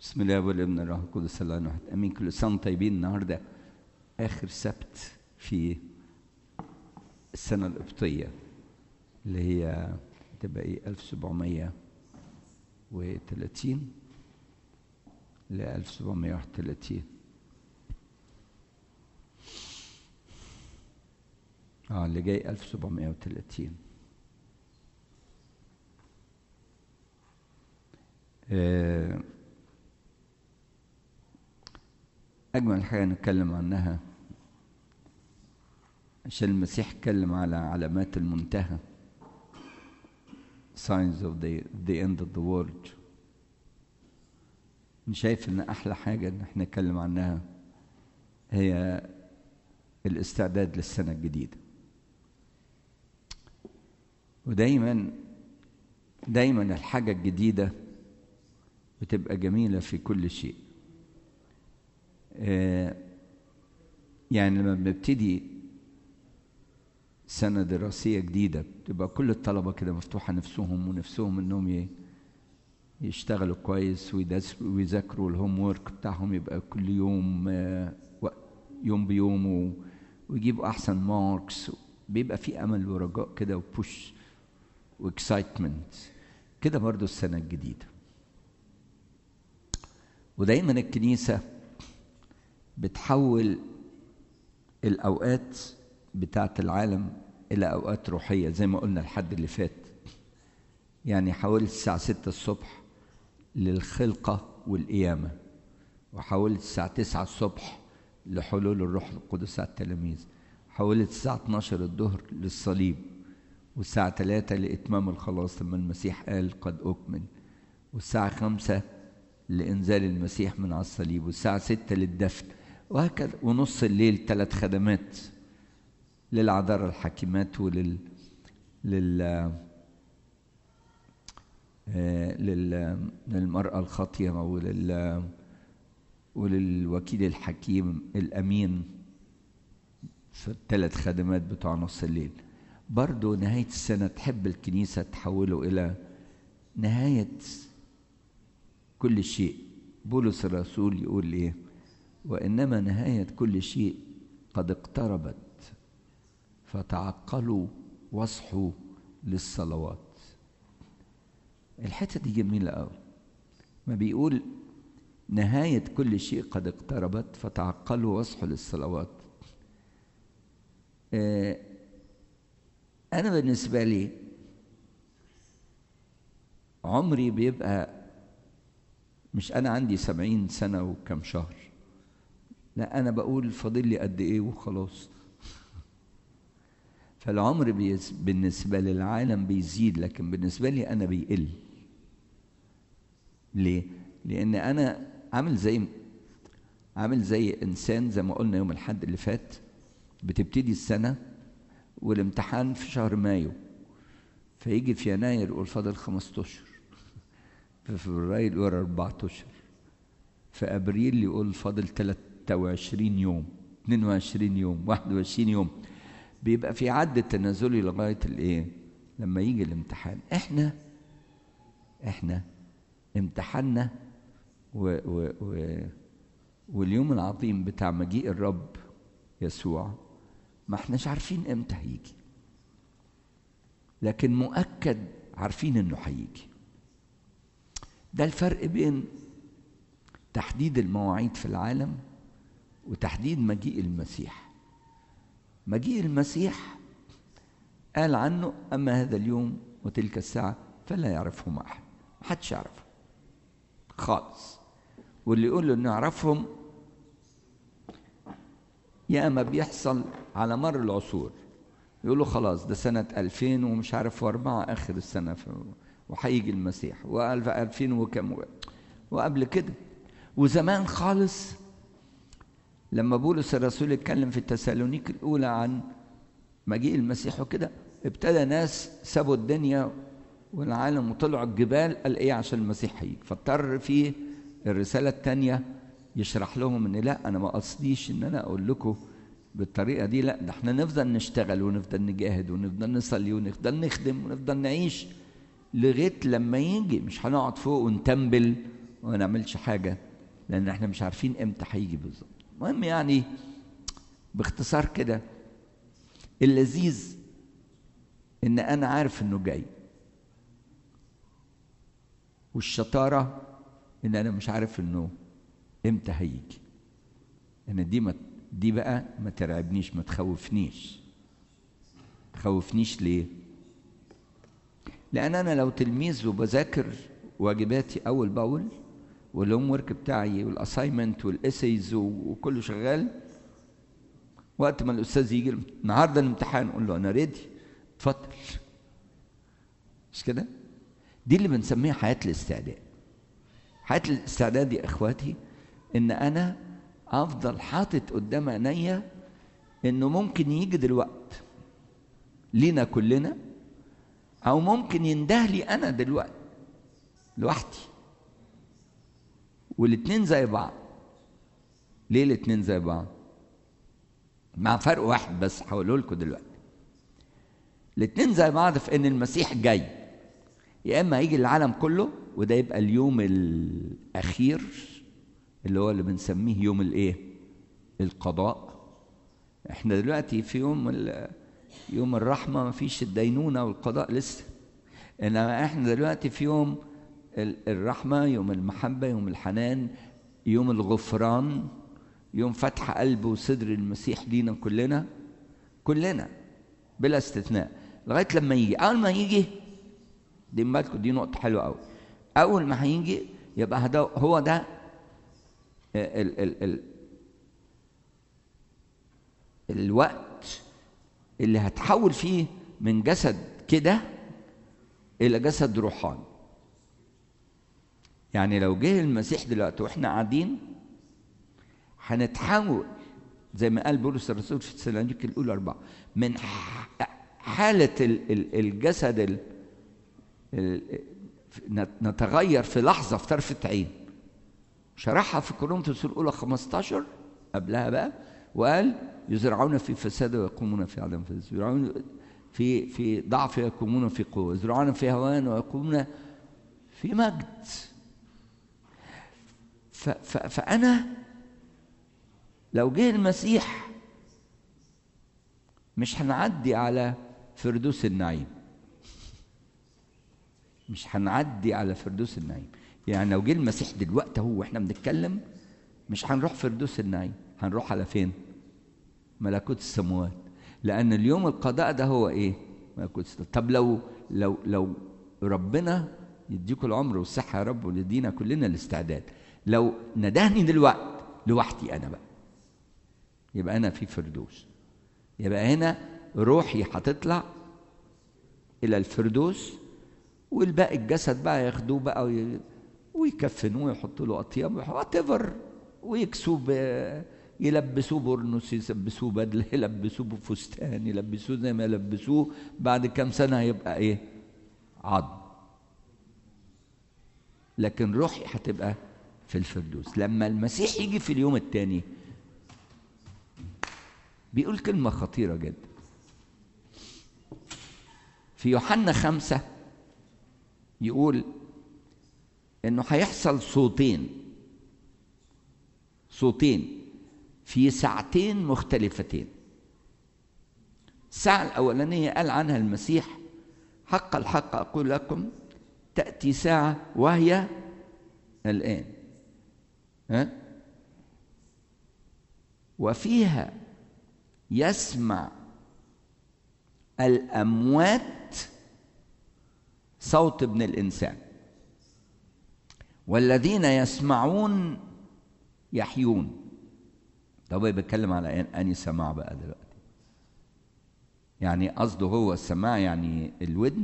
بسم الله والابن الروح القدس الله واحد امين كل سنه وانتم طيبين النهارده اخر سبت في السنه القبطيه اللي هي تبقى ايه 1730 ل 1731 اه اللي جاي 1730 آه أجمل حاجة نتكلم عنها عشان المسيح اتكلم على علامات المنتهى signs of the, the end of the world أنا شايف إن أحلى حاجة إن احنا نتكلم عنها هي الاستعداد للسنة الجديدة ودايما دايما الحاجة الجديدة بتبقى جميلة في كل شيء يعني لما بنبتدي سنة دراسية جديدة بتبقى كل الطلبة كده مفتوحة نفسهم ونفسهم انهم يشتغلوا كويس ويذاكروا الهوم وورك بتاعهم يبقى كل يوم يوم بيوم ويجيبوا احسن ماركس بيبقى في امل ورجاء كده وبوش واكسايتمنت كده برضو السنة الجديدة ودايما الكنيسة بتحول الأوقات بتاعت العالم إلى أوقات روحية زي ما قلنا الحد اللي فات يعني حولت الساعة ستة الصبح للخلقة والقيامة وحولت الساعة تسعة الصبح لحلول الروح القدس على التلاميذ حولت الساعة 12 الظهر للصليب والساعة 3 لإتمام الخلاص لما المسيح قال قد أكمل والساعة 5 لإنزال المسيح من على الصليب والساعة 6 للدفن وهكذا ونص الليل ثلاث خدمات للعذارى الحكيمات ولل لل لل... للمرأة الخاطية ولل وللوكيل الحكيم الأمين في الثلاث خدمات بتوع نص الليل برضو نهاية السنة تحب الكنيسة تحوله إلى نهاية كل شيء بولس الرسول يقول إيه وإنما نهاية كل شيء قد اقتربت فتعقلوا واصحوا للصلوات الحتة دي جميلة أوي ما بيقول نهاية كل شيء قد اقتربت فتعقلوا واصحوا للصلوات آه أنا بالنسبة لي عمري بيبقى مش أنا عندي سبعين سنة وكم شهر لا أنا بقول فاضل لي قد إيه وخلاص فالعمر بيز بالنسبة للعالم بيزيد لكن بالنسبة لي أنا بيقل ليه؟ لأن أنا عامل زي عامل زي إنسان زي ما قلنا يوم الحد اللي فات بتبتدي السنة والامتحان في شهر مايو فيجي في يناير يقول فاضل 15 في فبراير يقول 14 في ابريل يقول فاضل 23 يوم 22 يوم 21 يوم بيبقى في عد تنازلي لغايه الايه لما يجي الامتحان احنا احنا امتحاننا و و و واليوم العظيم بتاع مجيء الرب يسوع ما احناش عارفين امتى هيجي لكن مؤكد عارفين انه هيجي ده الفرق بين تحديد المواعيد في العالم وتحديد مجيء المسيح مجيء المسيح قال عنه اما هذا اليوم وتلك الساعه فلا يعرفهم احد محدش يعرفه خالص واللي يقول له انه يعرفهم يا اما بيحصل على مر العصور يقولوا خلاص ده سنة 2000 ومش عارف واربعة آخر السنة وهيجي المسيح وألف ألفين وكم وقبل كده وزمان خالص لما بولس الرسول اتكلم في التسالونيك الأولى عن مجيء المسيح وكده ابتدى ناس سابوا الدنيا والعالم وطلعوا الجبال قال ايه عشان المسيح هيجي فاضطر في الرسالة الثانية يشرح لهم ان لا انا ما قصديش ان انا اقول لكم بالطريقه دي لا ده احنا نفضل نشتغل ونفضل نجاهد ونفضل نصلي ونفضل نخدم ونفضل نعيش لغايه لما يجي مش هنقعد فوق ونتنبل وما نعملش حاجة لأن احنا مش عارفين امتى هيجي بالظبط المهم يعني باختصار كده اللذيذ ان انا عارف انه جاي والشطارة ان انا مش عارف انه امتى هيجي انا دي ما دي بقى ما ترعبنيش ما تخوفنيش تخوفنيش ليه لان انا لو تلميذ وبذاكر واجباتي اول باول والهوم ورك بتاعي والاساينمنت والاسيز وكله شغال وقت ما الاستاذ يجي النهارده الامتحان اقول له انا ريدي اتفضل مش كده دي اللي بنسميها حياه الاستعداد حياه الاستعداد يا اخواتي ان انا افضل حاطط قدام عينيا انه ممكن يجي دلوقت لينا كلنا او ممكن ينده لي انا دلوقتي لوحدي والاتنين زي بعض ليه الاتنين زي بعض مع فرق واحد بس هقوله لكم دلوقتي الاتنين زي بعض في ان المسيح جاي يا اما هيجي العالم كله وده يبقى اليوم الاخير اللي هو اللي بنسميه يوم الايه القضاء احنا دلوقتي في يوم يوم الرحمه ما فيش الدينونه والقضاء لسه انما احنا دلوقتي في يوم الرحمه يوم المحبه يوم الحنان يوم الغفران يوم فتح قلب وصدر المسيح لينا كلنا كلنا بلا استثناء لغايه لما يجي اول ما يجي دي بالكم دي نقطه حلوه قوي اول ما هيجي يبقى ده هو ده ال ال ال الوقت اللي هتحول فيه من جسد كده الى جسد روحاني يعني لو جه المسيح دلوقتي واحنا قاعدين هنتحول زي ما قال بولس الرسول في تسالونيك الاولى اربعه من حاله الجسد نتغير في لحظه في طرفه عين شرحها في كورنثوس الاولى 15 قبلها بقى وقال يزرعون في فساد ويقومون في عدم فساد يزرعون في في ضعف ويقومون في قوه يزرعون في هوان ويقومون في مجد ف ف فانا لو جه المسيح مش هنعدي على فردوس النعيم مش هنعدي على فردوس النعيم يعني لو جه المسيح دلوقتي هو واحنا بنتكلم مش هنروح فردوس النعيم هنروح على فين ملكوت السماوات لان اليوم القضاء ده هو ايه ملكوت السماوات طب لو لو لو ربنا يديكم العمر والصحه يا رب ويدينا كلنا الاستعداد لو ندهني دلوقتي لوحدي انا بقى يبقى انا في فردوس يبقى هنا روحي هتطلع الى الفردوس والباقي الجسد بقى ياخدوه بقى وي... ويكفنوه ويحطوا له اطياب وات ايفر ويكسوه ب... يلبسوه برنس يلبسوه بدله يلبسوه بفستان يلبسوه زي ما يلبسوه بعد كام سنه هيبقى ايه؟ عظم لكن روحي هتبقى في الفردوس لما المسيح يجي في اليوم الثاني بيقول كلمة خطيرة جدا في يوحنا خمسة يقول إنه هيحصل صوتين صوتين في ساعتين مختلفتين الساعة الأولانية قال عنها المسيح حق الحق أقول لكم تأتي ساعة وهي الآن ها؟ وفيها يسمع الأموات صوت ابن الإنسان والذين يسمعون يحيون طب بيتكلم على أني سماع بقى دلوقتي يعني قصده هو السماع يعني الودن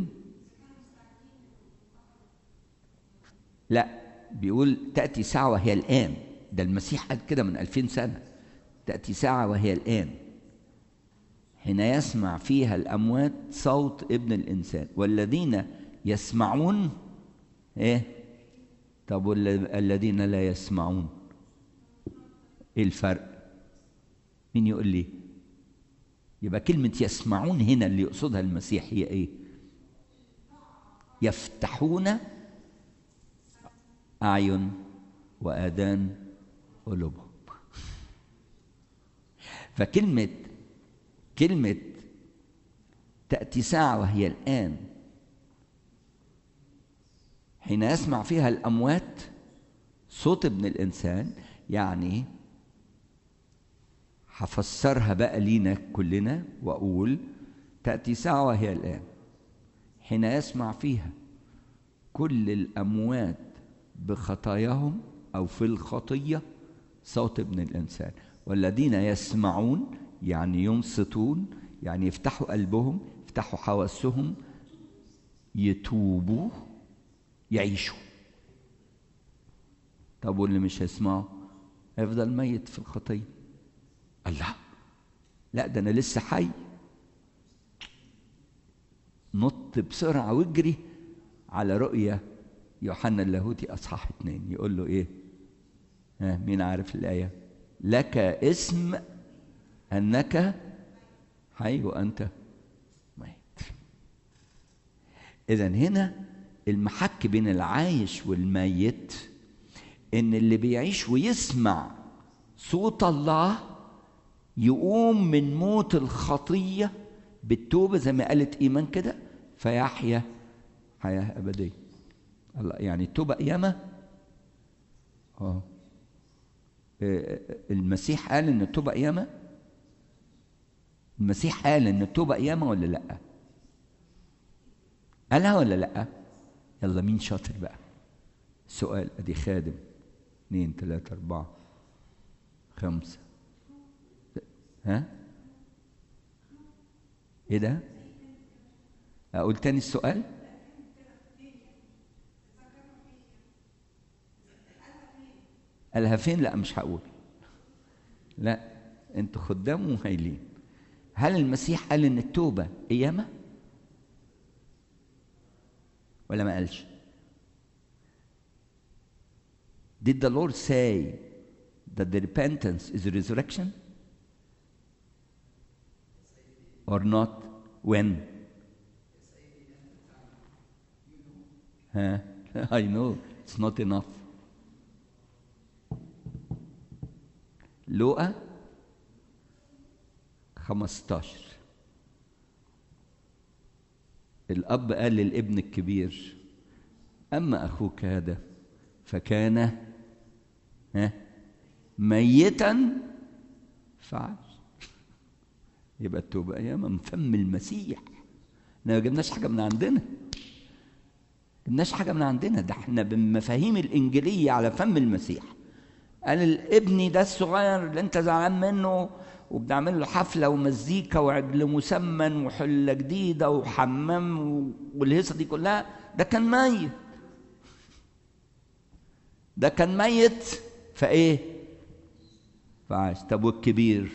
لا بيقول تأتي ساعة وهي الآن ده المسيح قال كده من ألفين سنة تأتي ساعة وهي الآن حين يسمع فيها الأموات صوت ابن الإنسان والذين يسمعون إيه طب والذين لا يسمعون إيه الفرق مين يقول لي يبقى كلمة يسمعون هنا اللي يقصدها المسيح هي إيه يفتحون أعين وآذان قلوبهم فكلمة كلمة تأتي ساعة وهي الآن حين يسمع فيها الأموات صوت ابن الإنسان يعني هفسرها بقى لينا كلنا وأقول تأتي ساعة وهي الآن حين يسمع فيها كل الأموات بخطاياهم أو في الخطية صوت ابن الإنسان والذين يسمعون يعني ينصتون يعني يفتحوا قلبهم يفتحوا حواسهم يتوبوا يعيشوا طب واللي مش هيسمعوا هيفضل ميت في الخطيه الله لا ده انا لسه حي نط بسرعه واجري على رؤيه يوحنا اللاهوتي اصحاح اتنين يقول له ايه ها مين عارف الايه لك اسم انك حي وانت ميت اذا هنا المحك بين العايش والميت ان اللي بيعيش ويسمع صوت الله يقوم من موت الخطيه بالتوبه زي ما قالت ايمان كده فيحيا حياه ابديه الله يعني التوبه قيامه اه المسيح قال ان التوبه قيامه المسيح قال ان التوبه قيامه ولا لا قالها ولا لا يلا مين شاطر بقى سؤال ادي خادم اثنين ثلاثة أربعة خمسة ها ايه ده اقول تاني السؤال قالها فين لا مش هقول لا انتوا خدام وهايلين هل المسيح قال ان التوبه قيامه ولا ما قالش Did the Lord say that the repentance is a resurrection? Or not? When? Huh? I know, it's not enough. لوقا 15 الأب قال للابن الكبير أما أخوك هذا فكان ها ميتا فعاش يبقى التوبة أيام من فم المسيح احنا ما جبناش حاجة من عندنا جبناش حاجة من عندنا ده احنا بالمفاهيم الإنجيلية على فم المسيح قال الابن ده الصغير اللي انت زعلان منه وبنعمل له حفلة ومزيكا وعجل مسمن وحلة جديدة وحمام والهيصة دي كلها ده كان ميت ده كان ميت فايه فعاش طب والكبير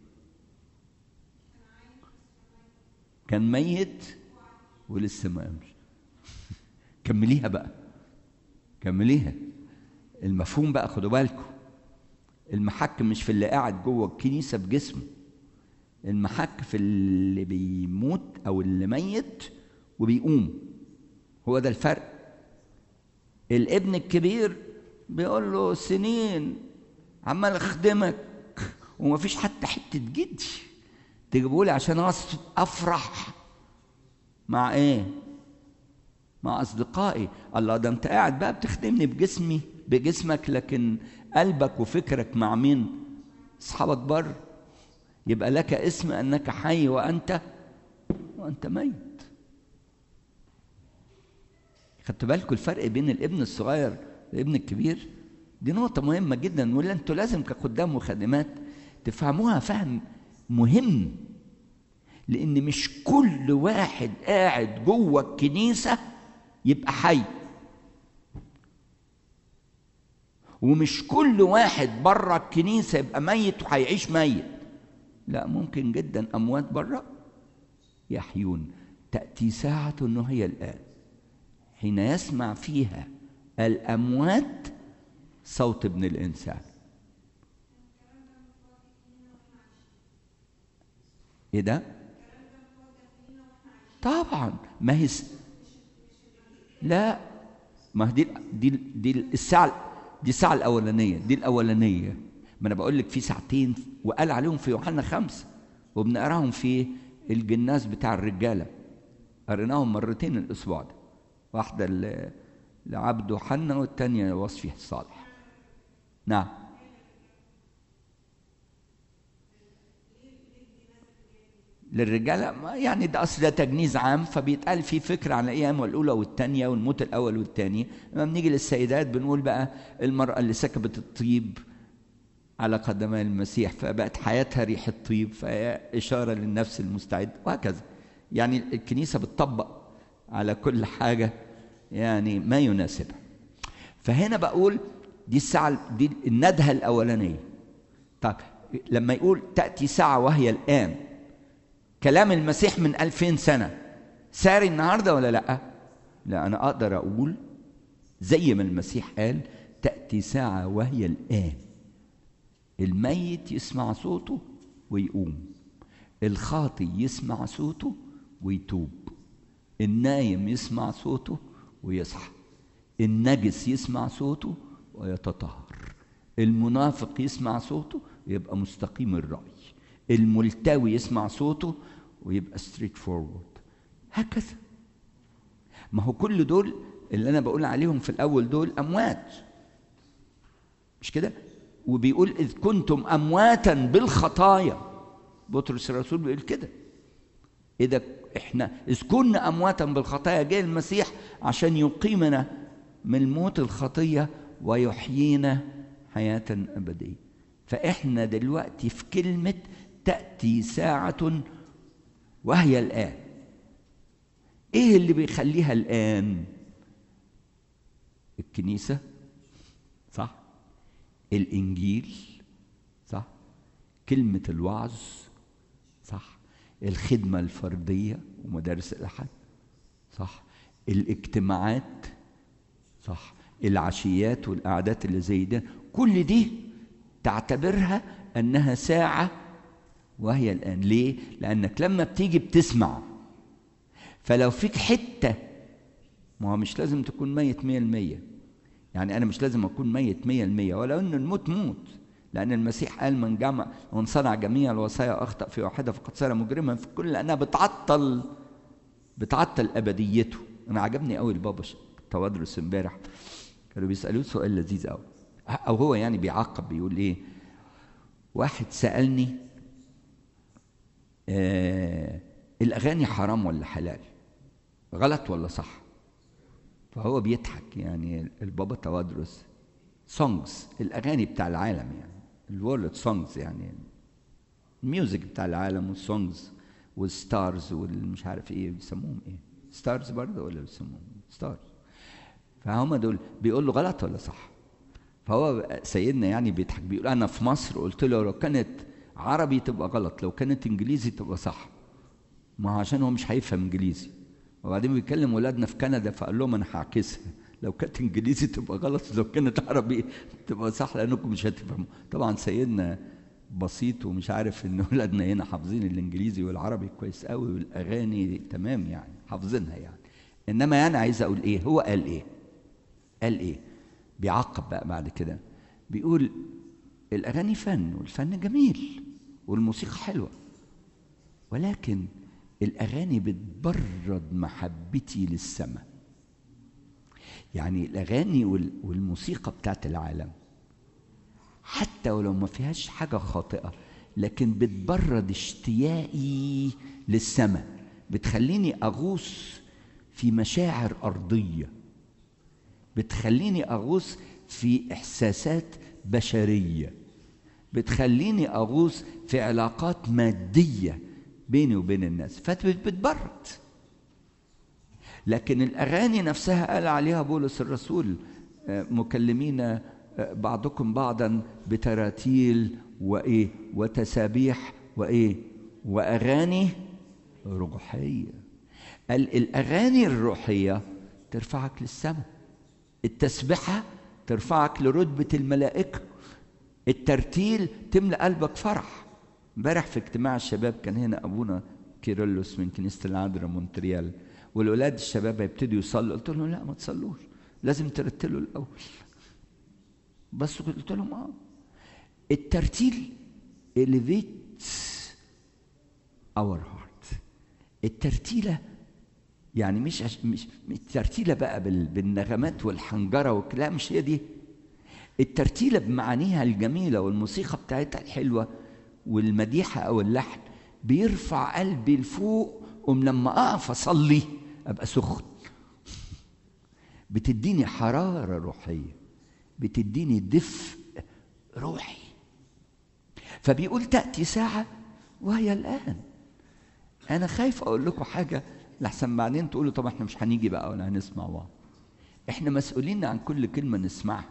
كان ميت ولسه ما قامش كمليها بقى كمليها المفهوم بقى خدوا بالكم المحك مش في اللي قاعد جوه الكنيسه بجسمه المحك في اللي بيموت او اللي ميت وبيقوم هو ده الفرق الابن الكبير بيقول له سنين عمال اخدمك ومفيش حتى حته جدي تجيبوا لي عشان افرح مع ايه مع اصدقائي الله ده انت قاعد بقى بتخدمني بجسمي بجسمك لكن قلبك وفكرك مع مين اصحابك بره يبقى لك اسم انك حي وانت وانت ميت خدت بالكم الفرق بين الابن الصغير والابن الكبير دي نقطة مهمة جدا ولا انتوا لازم كخدام وخادمات تفهموها فهم مهم لان مش كل واحد قاعد جوه الكنيسة يبقى حي ومش كل واحد بره الكنيسة يبقى ميت وهيعيش ميت لا ممكن جدا أموات بره يحيون تأتي ساعة وهي الآن حين يسمع فيها الأموات صوت ابن الإنسان إيه ده؟ طبعا ما هي س... لا ما دي دي دي الساعة دي الساعة الأولانية دي الأولانية ما أنا بقول لك في ساعتين وقال عليهم في يوحنا خمسة وبنقراهم في الجناز بتاع الرجالة قريناهم مرتين الأسبوع ده واحدة لعبده حنا والتانية وصفي الصالح نعم للرجاله يعني ده اصل ده تجنيز عام فبيتقال في فكره عن الايام الاولى والثانيه والموت الاول والثاني لما بنيجي للسيدات بنقول بقى المراه اللي سكبت الطيب على قدمي المسيح فبقت حياتها ريحه طيب فهي اشاره للنفس المستعد وهكذا يعني الكنيسه بتطبق على كل حاجه يعني ما يناسبها فهنا بقول دي الساعه دي الندهه الاولانيه طيب لما يقول تاتي ساعه وهي الان كلام المسيح من ألفين سنة ساري النهاردة ولا لأ؟ لا أنا أقدر أقول زي ما المسيح قال تأتي ساعة وهي الآن الميت يسمع صوته ويقوم الخاطي يسمع صوته ويتوب النايم يسمع صوته ويصحى النجس يسمع صوته ويتطهر المنافق يسمع صوته يبقى مستقيم الرأي الملتوي يسمع صوته ويبقى ستريت فورورد هكذا ما هو كل دول اللي انا بقول عليهم في الاول دول اموات مش كده وبيقول اذ كنتم امواتا بالخطايا بطرس الرسول بيقول كده اذا احنا اذ كنا امواتا بالخطايا جاء المسيح عشان يقيمنا من موت الخطيه ويحيينا حياه ابديه فاحنا دلوقتي في كلمه تأتي ساعة وهي الآن إيه اللي بيخليها الآن الكنيسة صح الإنجيل صح كلمة الوعظ صح الخدمة الفردية ومدارس الأحد صح الاجتماعات صح العشيات والقعدات اللي زي ده كل دي تعتبرها أنها ساعة وهي الآن ليه؟ لأنك لما بتيجي بتسمع فلو فيك حتة ما هو مش لازم تكون ميت مية المية يعني أنا مش لازم أكون ميت مية المية ولو أن الموت موت لأن المسيح قال من جمع من صنع جميع الوصايا أخطأ في واحدة فقد صار مجرما في كل لأنها بتعطل بتعطل أبديته أنا عجبني قوي البابا توادرس امبارح كانوا بيسألوه سؤال لذيذ قوي أو هو يعني بيعقب بيقول إيه واحد سألني آه الأغاني حرام ولا حلال غلط ولا صح فهو بيضحك يعني البابا توادرس سونجز الأغاني بتاع العالم يعني الورلد سونجز يعني الميوزك بتاع العالم والسونجز والستارز والمش عارف ايه بيسموهم ايه ستارز برضه ولا بيسموهم ستارز فهم دول بيقول له غلط ولا صح فهو سيدنا يعني بيضحك بيقول انا في مصر قلت له لو كانت عربي تبقى غلط لو كانت انجليزي تبقى صح ما هو عشان هو مش هيفهم انجليزي وبعدين بيكلم ولادنا في كندا فقال لهم انا هعكسها لو كانت انجليزي تبقى غلط لو كانت عربي تبقى صح لانكم مش هتفهموا طبعا سيدنا بسيط ومش عارف ان ولادنا هنا حافظين الانجليزي والعربي كويس قوي والاغاني تمام يعني حافظينها يعني انما يعني عايز اقول ايه هو قال ايه قال ايه بيعقب بقى بعد كده بيقول الاغاني فن والفن جميل والموسيقى حلوه ولكن الاغاني بتبرد محبتي للسماء يعني الاغاني والموسيقى بتاعت العالم حتى ولو ما فيهاش حاجه خاطئه لكن بتبرد اشتياقي للسماء بتخليني اغوص في مشاعر ارضيه بتخليني اغوص في احساسات بشريه بتخليني اغوص في علاقات ماديه بيني وبين الناس فبتبرد لكن الاغاني نفسها قال عليها بولس الرسول مكلمين بعضكم بعضا بتراتيل وايه وتسابيح وايه واغاني روحيه قال الاغاني الروحيه ترفعك للسماء التسبحه ترفعك لرتبه الملائكه الترتيل تملا قلبك فرح امبارح في اجتماع الشباب كان هنا ابونا كيرلس من كنيسه العذراء مونتريال والولاد الشباب هيبتدوا يصلوا قلت لهم لا ما تصلوش لازم ترتلوا الاول بس قلت لهم اه الترتيل elevates our heart الترتيله يعني مش عش... مش مش ترتيله بقى بال... بالنغمات والحنجره والكلام مش هي دي الترتيله بمعانيها الجميله والموسيقى بتاعتها الحلوه والمديحه او اللحن بيرفع قلبي لفوق قوم لما اقف اصلي ابقى سخن بتديني حراره روحيه بتديني دفء روحي فبيقول تاتي ساعه وهي الان انا خايف اقول لكم حاجه لحسن بعدين تقولوا طب احنا مش هنيجي بقى ولا هنسمع بعض احنا مسؤولين عن كل كلمه نسمعها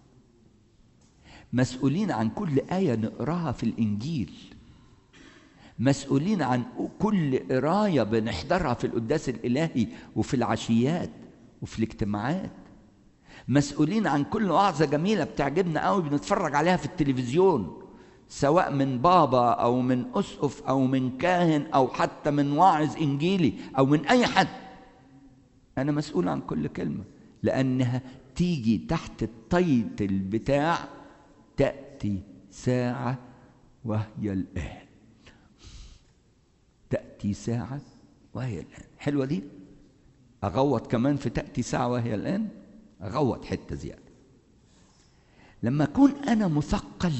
مسؤولين عن كل ايه نقراها في الانجيل مسؤولين عن كل قرايه بنحضرها في القداس الالهي وفي العشيات وفي الاجتماعات مسؤولين عن كل وعظه جميله بتعجبنا قوي بنتفرج عليها في التلفزيون سواء من بابا او من اسقف او من كاهن او حتى من واعظ انجيلي او من اي حد انا مسؤول عن كل كلمه لانها تيجي تحت التايتل بتاع تاتي ساعه وهي الان تاتي ساعه وهي الان حلوه دي اغوط كمان في تاتي ساعه وهي الان اغوط حته زياده لما اكون انا مثقل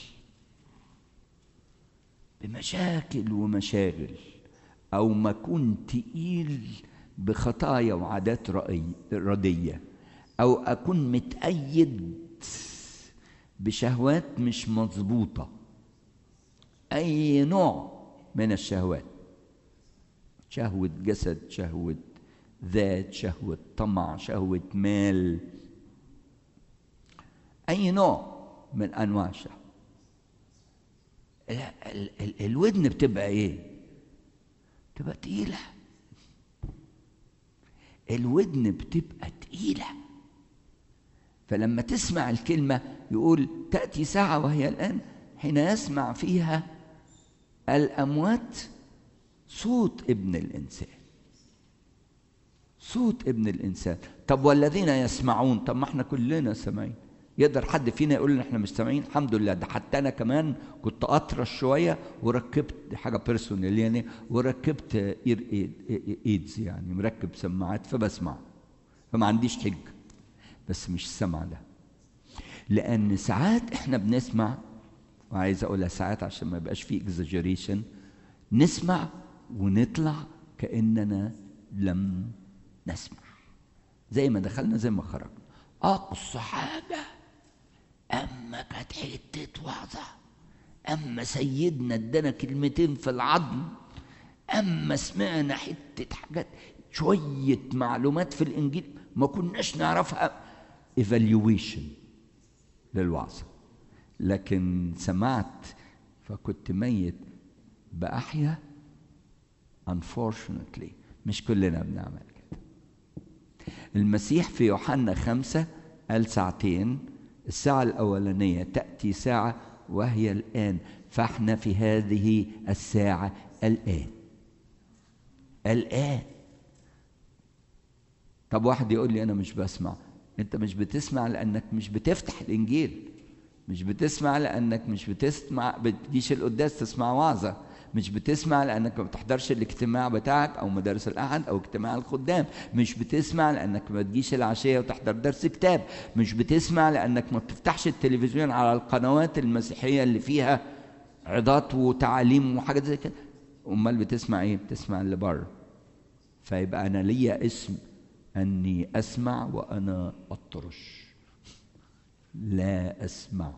بمشاكل ومشاغل او ما اكون تقيل بخطايا وعادات رديه او اكون متأيد بشهوات مش مظبوطه اي نوع من الشهوات شهوه جسد شهوه ذات شهوه طمع شهوه مال اي نوع من انواع الشهوه ال ال الودن بتبقى ايه بتبقى تقيلة الودن بتبقى تقيلة فلما تسمع الكلمة يقول تأتي ساعة وهي الآن حين يسمع فيها الأموات صوت ابن الإنسان صوت ابن الإنسان طب والذين يسمعون طب ما احنا كلنا سامعين يقدر حد فينا يقول ان احنا مش سامعين الحمد لله ده حتى انا كمان كنت اطرش شويه وركبت دي حاجه بيرسونال يعني وركبت اير ايدز يعني مركب سماعات فبسمع فما عنديش حج بس مش السمع ده لان ساعات احنا بنسمع وعايز اقولها ساعات عشان ما يبقاش فيه اكزاجيريشن نسمع ونطلع كاننا لم نسمع زي ما دخلنا زي ما خرجنا اقصى حاجه اما كانت حته وعظه اما سيدنا ادانا كلمتين في العظم اما سمعنا حته حاجات شويه معلومات في الانجيل ما كناش نعرفها ايفالويشن للوعظه لكن سمعت فكنت ميت باحيا unfortunately مش كلنا بنعمل كده المسيح في يوحنا خمسة قال ساعتين الساعة الأولانية تأتي ساعة وهي الآن فاحنا في هذه الساعة الآن الآن طب واحد يقول لي أنا مش بسمع أنت مش بتسمع لأنك مش بتفتح الإنجيل مش بتسمع لأنك مش بتسمع بتجيش القداس تسمع وعظة مش بتسمع لانك ما بتحضرش الاجتماع بتاعك او مدارس الاحد او اجتماع الخدام مش بتسمع لانك ما تجيش العشيه وتحضر درس كتاب مش بتسمع لانك ما بتفتحش التلفزيون على القنوات المسيحيه اللي فيها عظات وتعاليم وحاجات زي كده امال بتسمع ايه بتسمع اللي بره فيبقى انا ليا اسم اني اسمع وانا اطرش لا اسمع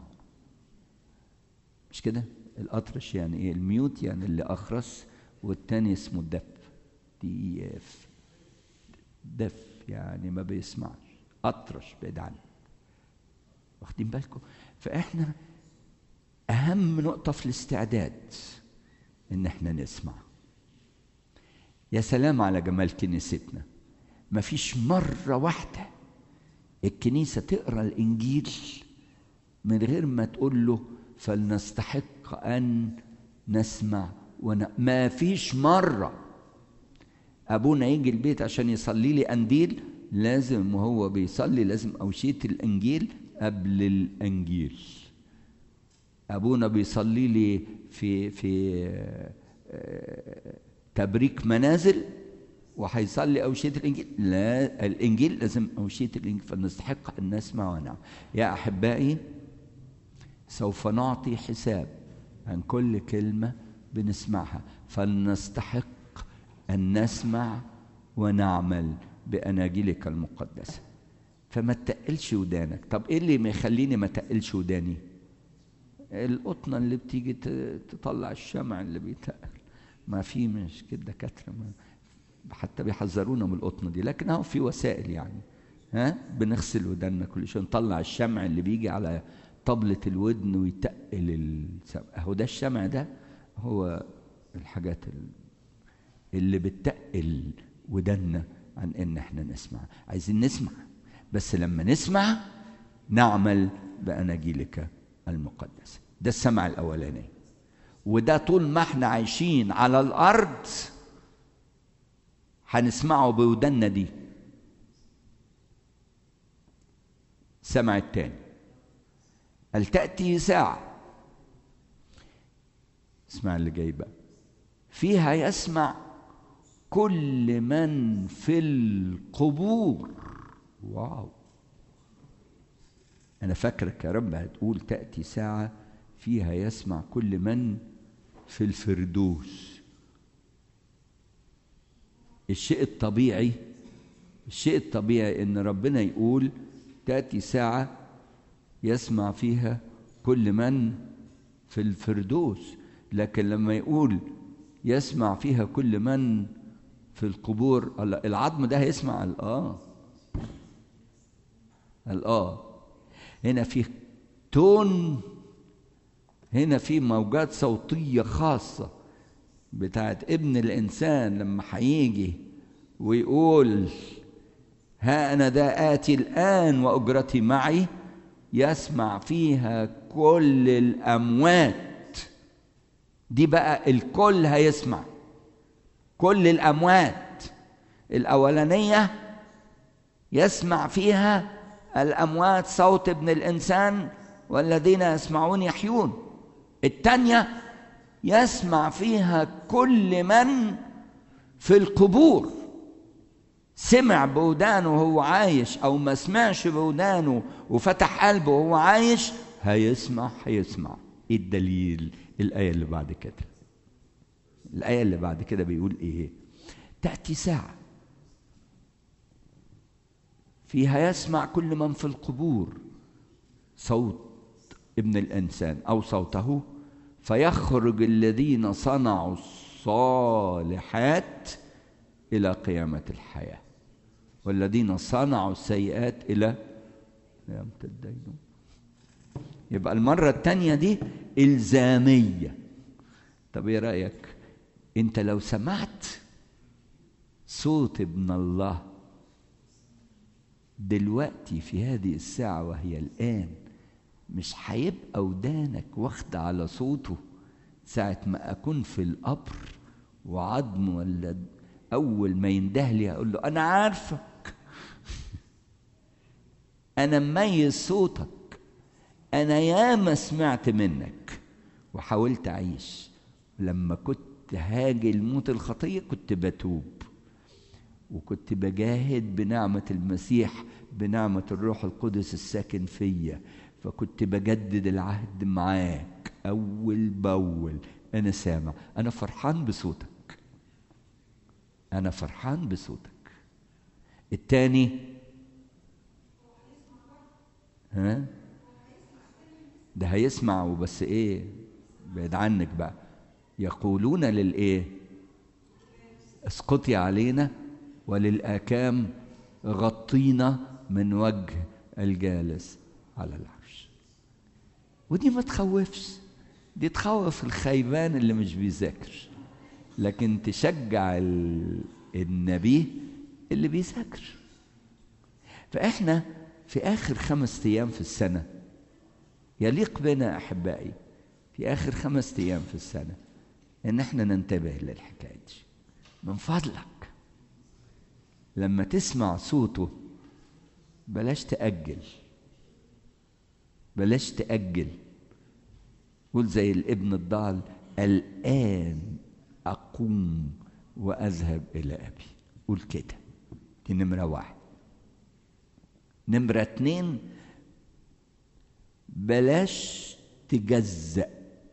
مش كده الأطرش يعني إيه؟ الميوت يعني اللي أخرس والتاني اسمه الدف دي اف دف يعني ما بيسمعش أطرش بعيد عنه واخدين بالكم فإحنا أهم نقطة في الاستعداد إن إحنا نسمع يا سلام على جمال كنيستنا مفيش مرة واحدة الكنيسة تقرأ الإنجيل من غير ما تقول له فلنستحق أن نسمع ون... ما فيش مرة أبونا يجي البيت عشان يصلي لي أنديل لازم وهو بيصلي لازم أوشية الإنجيل قبل الانجيل ابونا بيصلي لي في في آه، تبريك منازل وهيصلي أوشية الإنجيل لا الإنجيل لازم أوشية الإنجيل فنستحق أن نسمع ونعم يا أحبائي سوف نعطي حساب عن كل كلمة بنسمعها فلنستحق أن نسمع ونعمل بأناجيلك المقدسة فما تقلش ودانك طب إيه اللي ما يخليني ما تقلش وداني القطنة اللي بتيجي ت- تطلع الشمع اللي بيتقل ما في مش كده دكاترة ما حتى بيحذرونا من القطنة دي لكن اهو في وسائل يعني ها بنغسل ودنا كل شويه نطلع الشمع اللي بيجي على طبلة الودن ويتقل السمع اهو ده الشمع ده هو الحاجات ال- اللي بتقل ودنا عن ان احنا نسمع عايزين نسمع بس لما نسمع نعمل باناجيلك المقدسه ده السمع الاولاني وده طول ما احنا عايشين على الارض هنسمعه بودنا دي سمع التاني هل تأتي ساعة اسمع اللي جاي بقى فيها يسمع كل من في القبور واو أنا فاكرك يا رب هتقول تأتي ساعة فيها يسمع كل من في الفردوس الشيء الطبيعي الشيء الطبيعي ان ربنا يقول تاتي ساعه يسمع فيها كل من في الفردوس لكن لما يقول يسمع فيها كل من في القبور الله، العظم ده هيسمع الاه الاه هنا في تون هنا في موجات صوتيه خاصه بتاعت ابن الإنسان لما هيجي ويقول ها أنا ذا آتي الآن وأجرتي معي يسمع فيها كل الأموات دي بقى الكل هيسمع كل الأموات الأولانية يسمع فيها الأموات صوت ابن الإنسان والذين يسمعون يحيون الثانية يسمع فيها كل من في القبور سمع بودانه وهو عايش او ما سمعش بودانه وفتح قلبه وهو عايش هيسمع هيسمع ايه الدليل الايه اللي بعد كده الايه اللي بعد كده بيقول ايه تاتي ساعه فيها يسمع كل من في القبور صوت ابن الانسان او صوته فيخرج الذين صنعوا الصالحات الى قيامه الحياه والذين صنعوا السيئات الى قيامه الدينون يبقى المره الثانيه دي الزاميه طب ايه رايك انت لو سمعت صوت ابن الله دلوقتي في هذه الساعه وهي الان مش هيبقى ودانك واخدة على صوته ساعة ما أكون في القبر وعظم ولا أول ما ينده لي أقول له أنا عارفك أنا مميز صوتك أنا ياما سمعت منك وحاولت أعيش لما كنت هاجي الموت الخطية كنت بتوب وكنت بجاهد بنعمة المسيح بنعمة الروح القدس الساكن فيا فكنت بجدد العهد معاك أول بأول أنا سامع أنا فرحان بصوتك أنا فرحان بصوتك التاني ها ده هيسمع وبس ايه بعيد عنك بقى يقولون للايه اسقطي علينا وللآكام غطينا من وجه الجالس على العرش ودي ما تخوفش دي تخوف الخيبان اللي مش بيذاكر لكن تشجع النبي اللي بيذاكر فاحنا في اخر خمس ايام في السنه يليق بنا احبائي في اخر خمس ايام في السنه ان احنا ننتبه للحكايه دي من فضلك لما تسمع صوته بلاش تأجل بلاش تأجل قول زي الابن الضال الآن أقوم وأذهب إلى أبي قول كده دي نمرة واحد نمرة اتنين بلاش تجزأ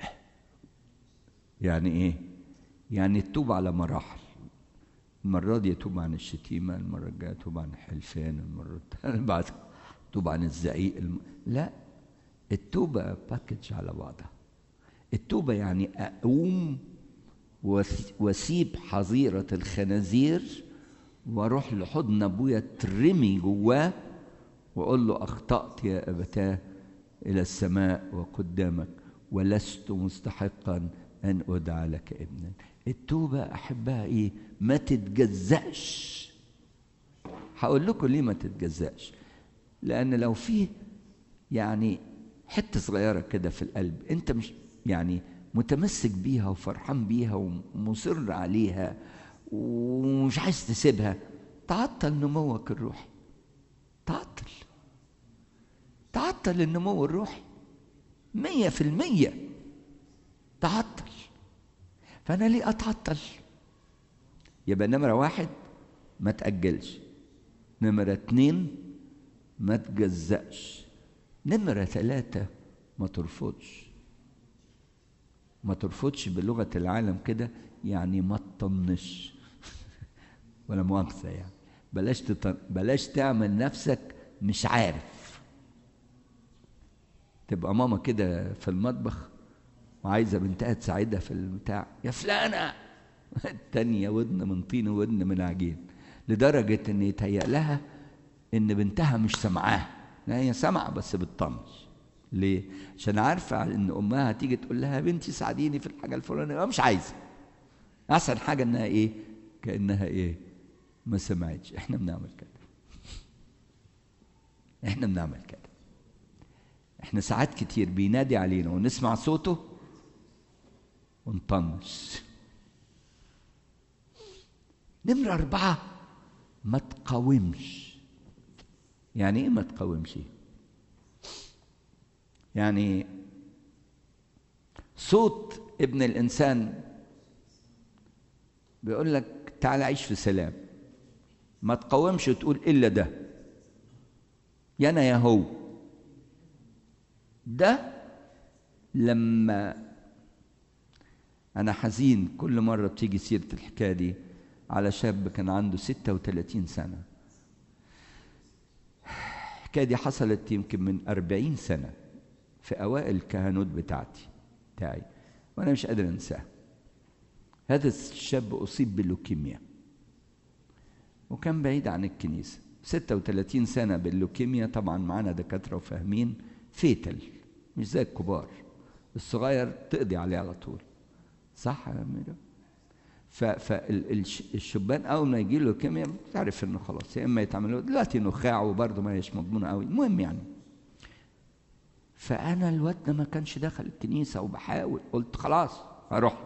يعني ايه يعني تتوب على مراحل المرة دي يتوب عن الشتيمة المرة الجاية يتوب عن الحلفان المرة التانية بعد يتوب عن الزعيق الم... لا التوبة باكج على بعضها التوبة يعني أقوم واسيب حظيرة الخنازير واروح لحضن ابويا ترمي جواه واقول له اخطات يا ابتاه الى السماء وقدامك ولست مستحقا ان ادعى لك ابنا التوبه احبها ايه ما تتجزأش هقول لكم ليه ما تتجزأش لان لو في يعني حته صغيره كده في القلب انت مش يعني متمسك بيها وفرحان بيها ومصر عليها ومش عايز تسيبها تعطل نموك الروحي تعطل تعطل النمو الروحي مية في المية تعطل فأنا ليه أتعطل يبقى نمرة واحد ما تأجلش نمرة اتنين ما تجزأش نمرة ثلاثة ما ترفضش ما ترفضش بلغة العالم كده يعني ما تطنش ولا مؤاخذة يعني بلاش تطن... بلاش تعمل نفسك مش عارف تبقى ماما كده في المطبخ وعايزة بنتها تساعدها في البتاع يا فلانة التانية ودن من طين وودن من عجين لدرجة إن يتهيأ لها إن بنتها مش سامعاها لا هي سامعة بس بتطنش ليه؟ عشان عارفة إن أمها هتيجي تقول لها بنتي ساعديني في الحاجة الفلانية مش عايزة أحسن حاجة إنها إيه؟ كأنها إيه؟ ما سمعتش إحنا بنعمل كده إحنا بنعمل كده إحنا ساعات كتير بينادي علينا ونسمع صوته ونطنش نمرة أربعة ما تقاومش يعني إيه ما تقاومش؟ يعني صوت ابن الإنسان بيقول لك تعال عيش في سلام ما تقاومش وتقول إلا ده يا أنا يا هو ده لما أنا حزين كل مرة بتيجي سيرة الحكاية دي على شاب كان عنده 36 سنة الحكاية دي حصلت يمكن من 40 سنة في أوائل الكهنوت بتاعتي بتاعي وأنا مش قادر أنساه هذا الشاب أصيب باللوكيميا وكان بعيد عن الكنيسة 36 سنة باللوكيميا طبعا معانا دكاترة وفاهمين فيتل مش زي الكبار الصغير تقضي عليه على طول صح يا أميرة؟ فالشبان اول ما يجي له لوكيميا تعرف انه خلاص يا اما يتعمل له دلوقتي نخاع وبرضه ما هيش مضمونه قوي المهم يعني فانا الواد ده ما كانش دخل الكنيسه وبحاول قلت خلاص هروح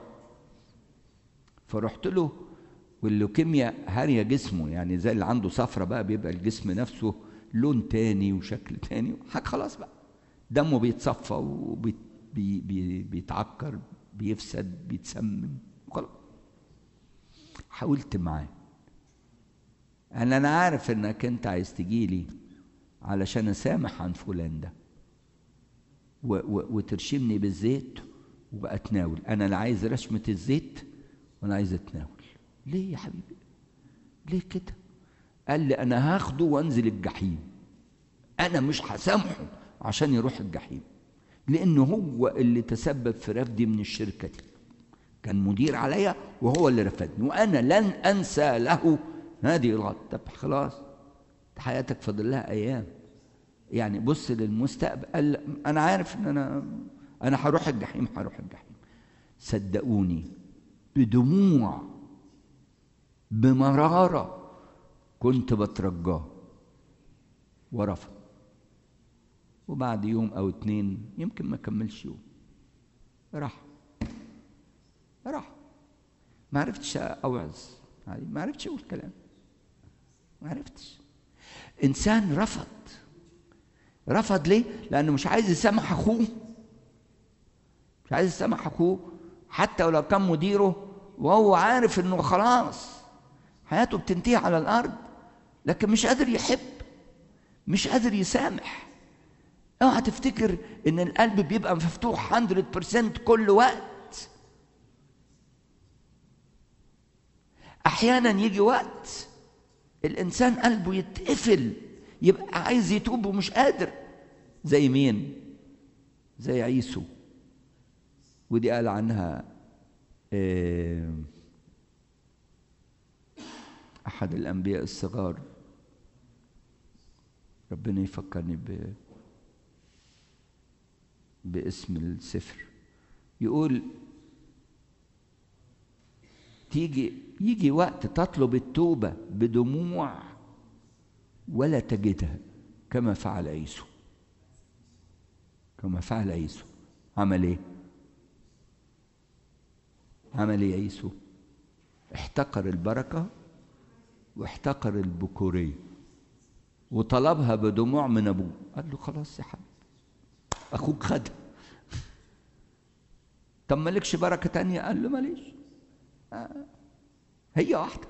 فرحت له واللوكيميا هارية جسمه يعني زي اللي عنده صفرة بقى بيبقى الجسم نفسه لون تاني وشكل تاني حاجة خلاص بقى دمه بيتصفى وبيتعكر بيفسد بيتسمم خلاص حاولت معاه انا انا عارف انك انت عايز تجيلي علشان اسامح عن فلان ده و و وترشمني بالزيت واتناول انا لا عايز رشمه الزيت وانا عايز اتناول ليه يا حبيبي ليه كده قال لي انا هاخده وانزل الجحيم انا مش هسامحه عشان يروح الجحيم لانه هو اللي تسبب في رفضي من الشركه دي كان مدير عليا وهو اللي رفضني وانا لن انسى له هذه الغلطه طب خلاص حياتك فاضل لها ايام يعني بص للمستقبل قال انا عارف ان انا انا هروح الجحيم هروح الجحيم صدقوني بدموع بمراره كنت بترجاه ورفض وبعد يوم او اتنين يمكن ما كملش يوم راح راح ما عرفتش اوعظ ما عرفتش اقول كلام ما عرفتش انسان رفض رفض ليه لانه مش عايز يسامح اخوه مش عايز يسامح اخوه حتى ولو كان مديره وهو عارف انه خلاص حياته بتنتهي على الارض لكن مش قادر يحب مش قادر يسامح اوعى تفتكر ان القلب بيبقى مفتوح 100% كل وقت احيانا يجي وقت الانسان قلبه يتقفل يبقى عايز يتوب ومش قادر زي مين زي عيسو ودي قال عنها احد الانبياء الصغار ربنا يفكرني ب باسم السفر يقول تيجي يجي وقت تطلب التوبة بدموع ولا تجدها كما فعل عيسو كما فعل عيسو عمل ايه عمل ايه عيسو احتقر البركة واحتقر البكورية وطلبها بدموع من ابوه قال له خلاص يا حبيبي اخوك خدها طب مالكش بركه تانية قال له ماليش آه. هي واحده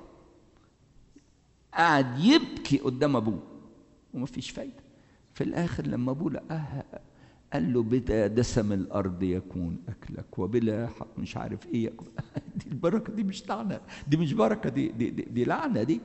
قعد يبكي قدام ابوه ومفيش فايده في الاخر لما ابوه لقاها قال له بدا دسم الارض يكون اكلك وبلا حق مش عارف ايه يكون دي البركه دي مش لعنه دي مش بركه دي دي, دي, دي لعنه دي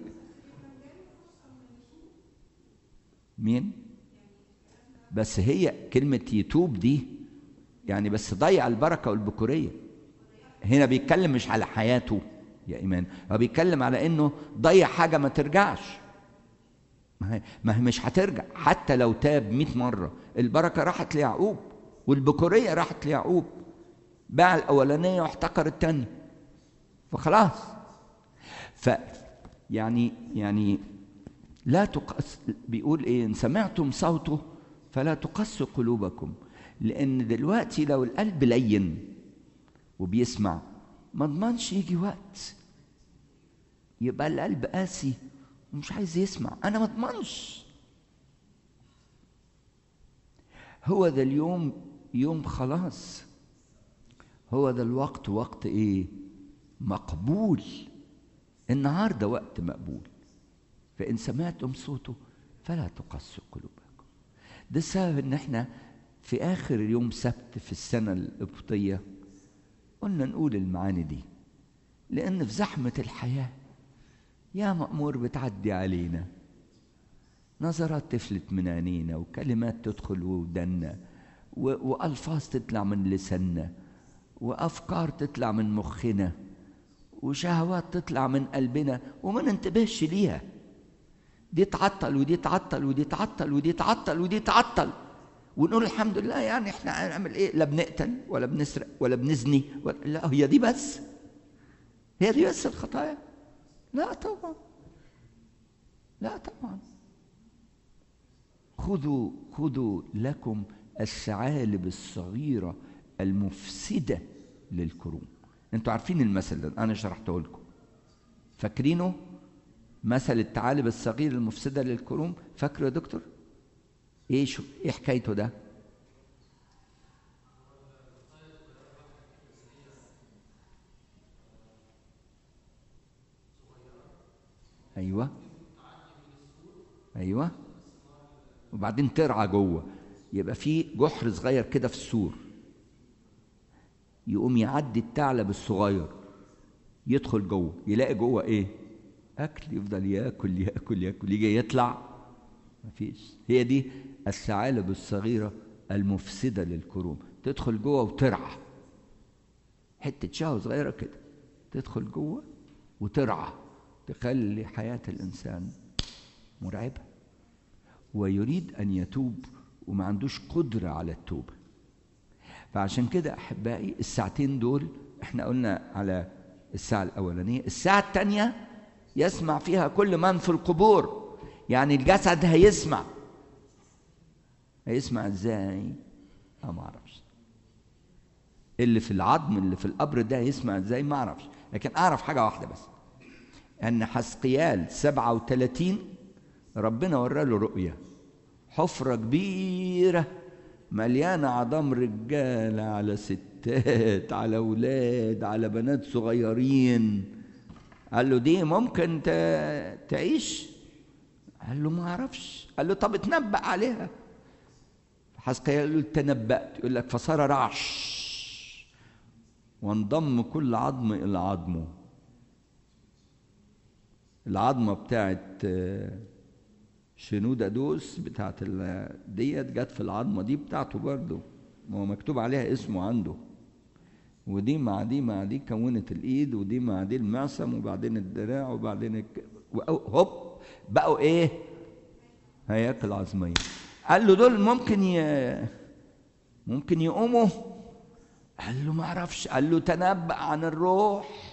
مين بس هي كلمة يتوب دي يعني بس ضيع البركة والبكورية هنا بيتكلم مش على حياته يا إيمان هو بيتكلم على إنه ضيع حاجة ما ترجعش ما هي, ما هي مش هترجع حتى لو تاب مئة مرة البركة راحت ليعقوب والبكورية راحت ليعقوب باع الأولانية واحتقر التانية فخلاص ف يعني يعني لا تقص بيقول ايه ان سمعتم صوته فلا تقسوا قلوبكم لان دلوقتي لو القلب لين وبيسمع ما اضمنش يجي وقت يبقى القلب قاسي ومش عايز يسمع انا ما اضمنش هو ذا اليوم يوم خلاص هو ذا الوقت وقت ايه مقبول النهارده وقت مقبول فإن سمعتم صوته فلا تقسوا قلوبكم ده السبب إن إحنا في آخر يوم سبت في السنة القبطية قلنا نقول المعاني دي لأن في زحمة الحياة يا مأمور بتعدي علينا نظرات تفلت من عينينا وكلمات تدخل ودنا وألفاظ تطلع من لساننا وأفكار تطلع من مخنا وشهوات تطلع من قلبنا وما ننتبهش ليها دي تعطل ودي تعطل ودي تعطل ودي تعطل ودي تعطل ونقول الحمد لله يعني احنا هنعمل ايه لا بنقتل ولا بنسرق ولا بنزني ولا لا هي دي بس هي دي بس الخطايا لا طبعا لا طبعا خذوا خذوا لكم الثعالب الصغيرة المفسدة للكروم انتوا عارفين المثل ده انا شرحته لكم فاكرينه مثل الثعالب الصغير المفسده للكروم فاكره يا دكتور ايه شو ايه حكايته ده ايوه ايوه وبعدين ترعى جوه يبقى في جحر صغير كده في السور يقوم يعدي الثعلب الصغير يدخل جوه يلاقي جوه ايه اكل يفضل ياكل ياكل ياكل يجي يطلع مفيش هي دي الثعالب الصغيره المفسده للكروم تدخل جوه وترعى حته شهوه صغيره كده تدخل جوه وترعى تخلي حياه الانسان مرعبه ويريد ان يتوب وما عندوش قدره على التوبه فعشان كده احبائي الساعتين دول احنا قلنا على الساعه الاولانيه الساعه الثانيه يسمع فيها كل من في القبور يعني الجسد هيسمع هيسمع ازاي اه ما اعرفش اللي في العظم اللي في القبر ده يسمع ازاي ما اعرفش لكن اعرف حاجه واحده بس ان حسقيال 37 ربنا ورى له رؤيه حفرة كبيرة مليانة عظام رجالة على ستات على أولاد على بنات صغيرين قال له دي ممكن تعيش قال له ما اعرفش قال له طب اتنبأ عليها حسقيال قال له تنبأت يقول لك فصار رعش وانضم كل عظم إلى عظمه العظمة بتاعت شنودة دوس بتاعت ديت جت في العظمة دي بتاعته برضه ما هو مكتوب عليها اسمه عنده ودي مع دي مع دي كونت الايد ودي مع دي المعصم وبعدين الدراع وبعدين الك... هوب بقوا ايه هياكل عظميه قال له دول ممكن ي... ممكن يقوموا قال له ما اعرفش قال له تنبأ عن الروح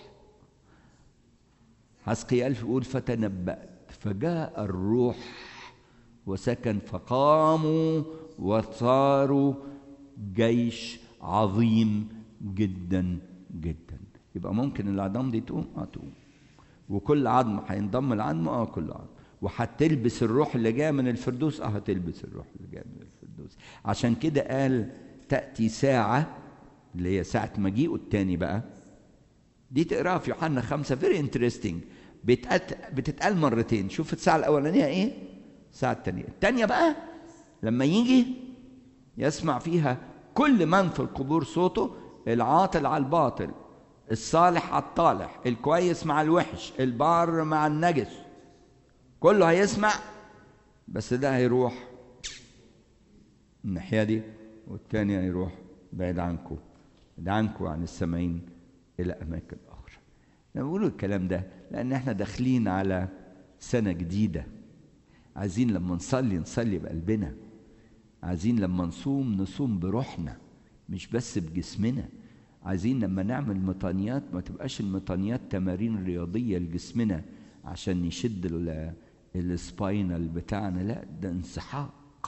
حسقيال يقول فتنبأت فجاء الروح وسكن فقاموا وصاروا جيش عظيم جدا جدا يبقى ممكن العظام دي تقوم اه تقوم وكل عظم هينضم العظم اه كل عظم وهتلبس الروح اللي جايه من الفردوس اه هتلبس الروح اللي جايه من الفردوس عشان كده قال تاتي ساعه اللي هي ساعه مجيئه التاني بقى دي تقراها في يوحنا خمسة فيري انترستنج بتتقال مرتين شوف الساعة الأولانية إيه؟ الساعة الثانية الثانية بقى لما يجي يسمع فيها كل من في القبور صوته العاطل على الباطل الصالح على الطالح الكويس مع الوحش البار مع النجس كله هيسمع بس ده هيروح الناحية دي والتاني هيروح بعيد عنكم بعيد عنكم عن السامعين إلى أماكن أخرى أنا بقول الكلام ده لأن إحنا داخلين على سنة جديدة عايزين لما نصلي نصلي بقلبنا عايزين لما نصوم نصوم بروحنا مش بس بجسمنا عايزين لما نعمل مطانيات ما تبقاش المطانيات تمارين رياضية لجسمنا عشان يشد السباينال بتاعنا لا ده انسحاق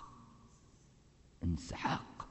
انسحاق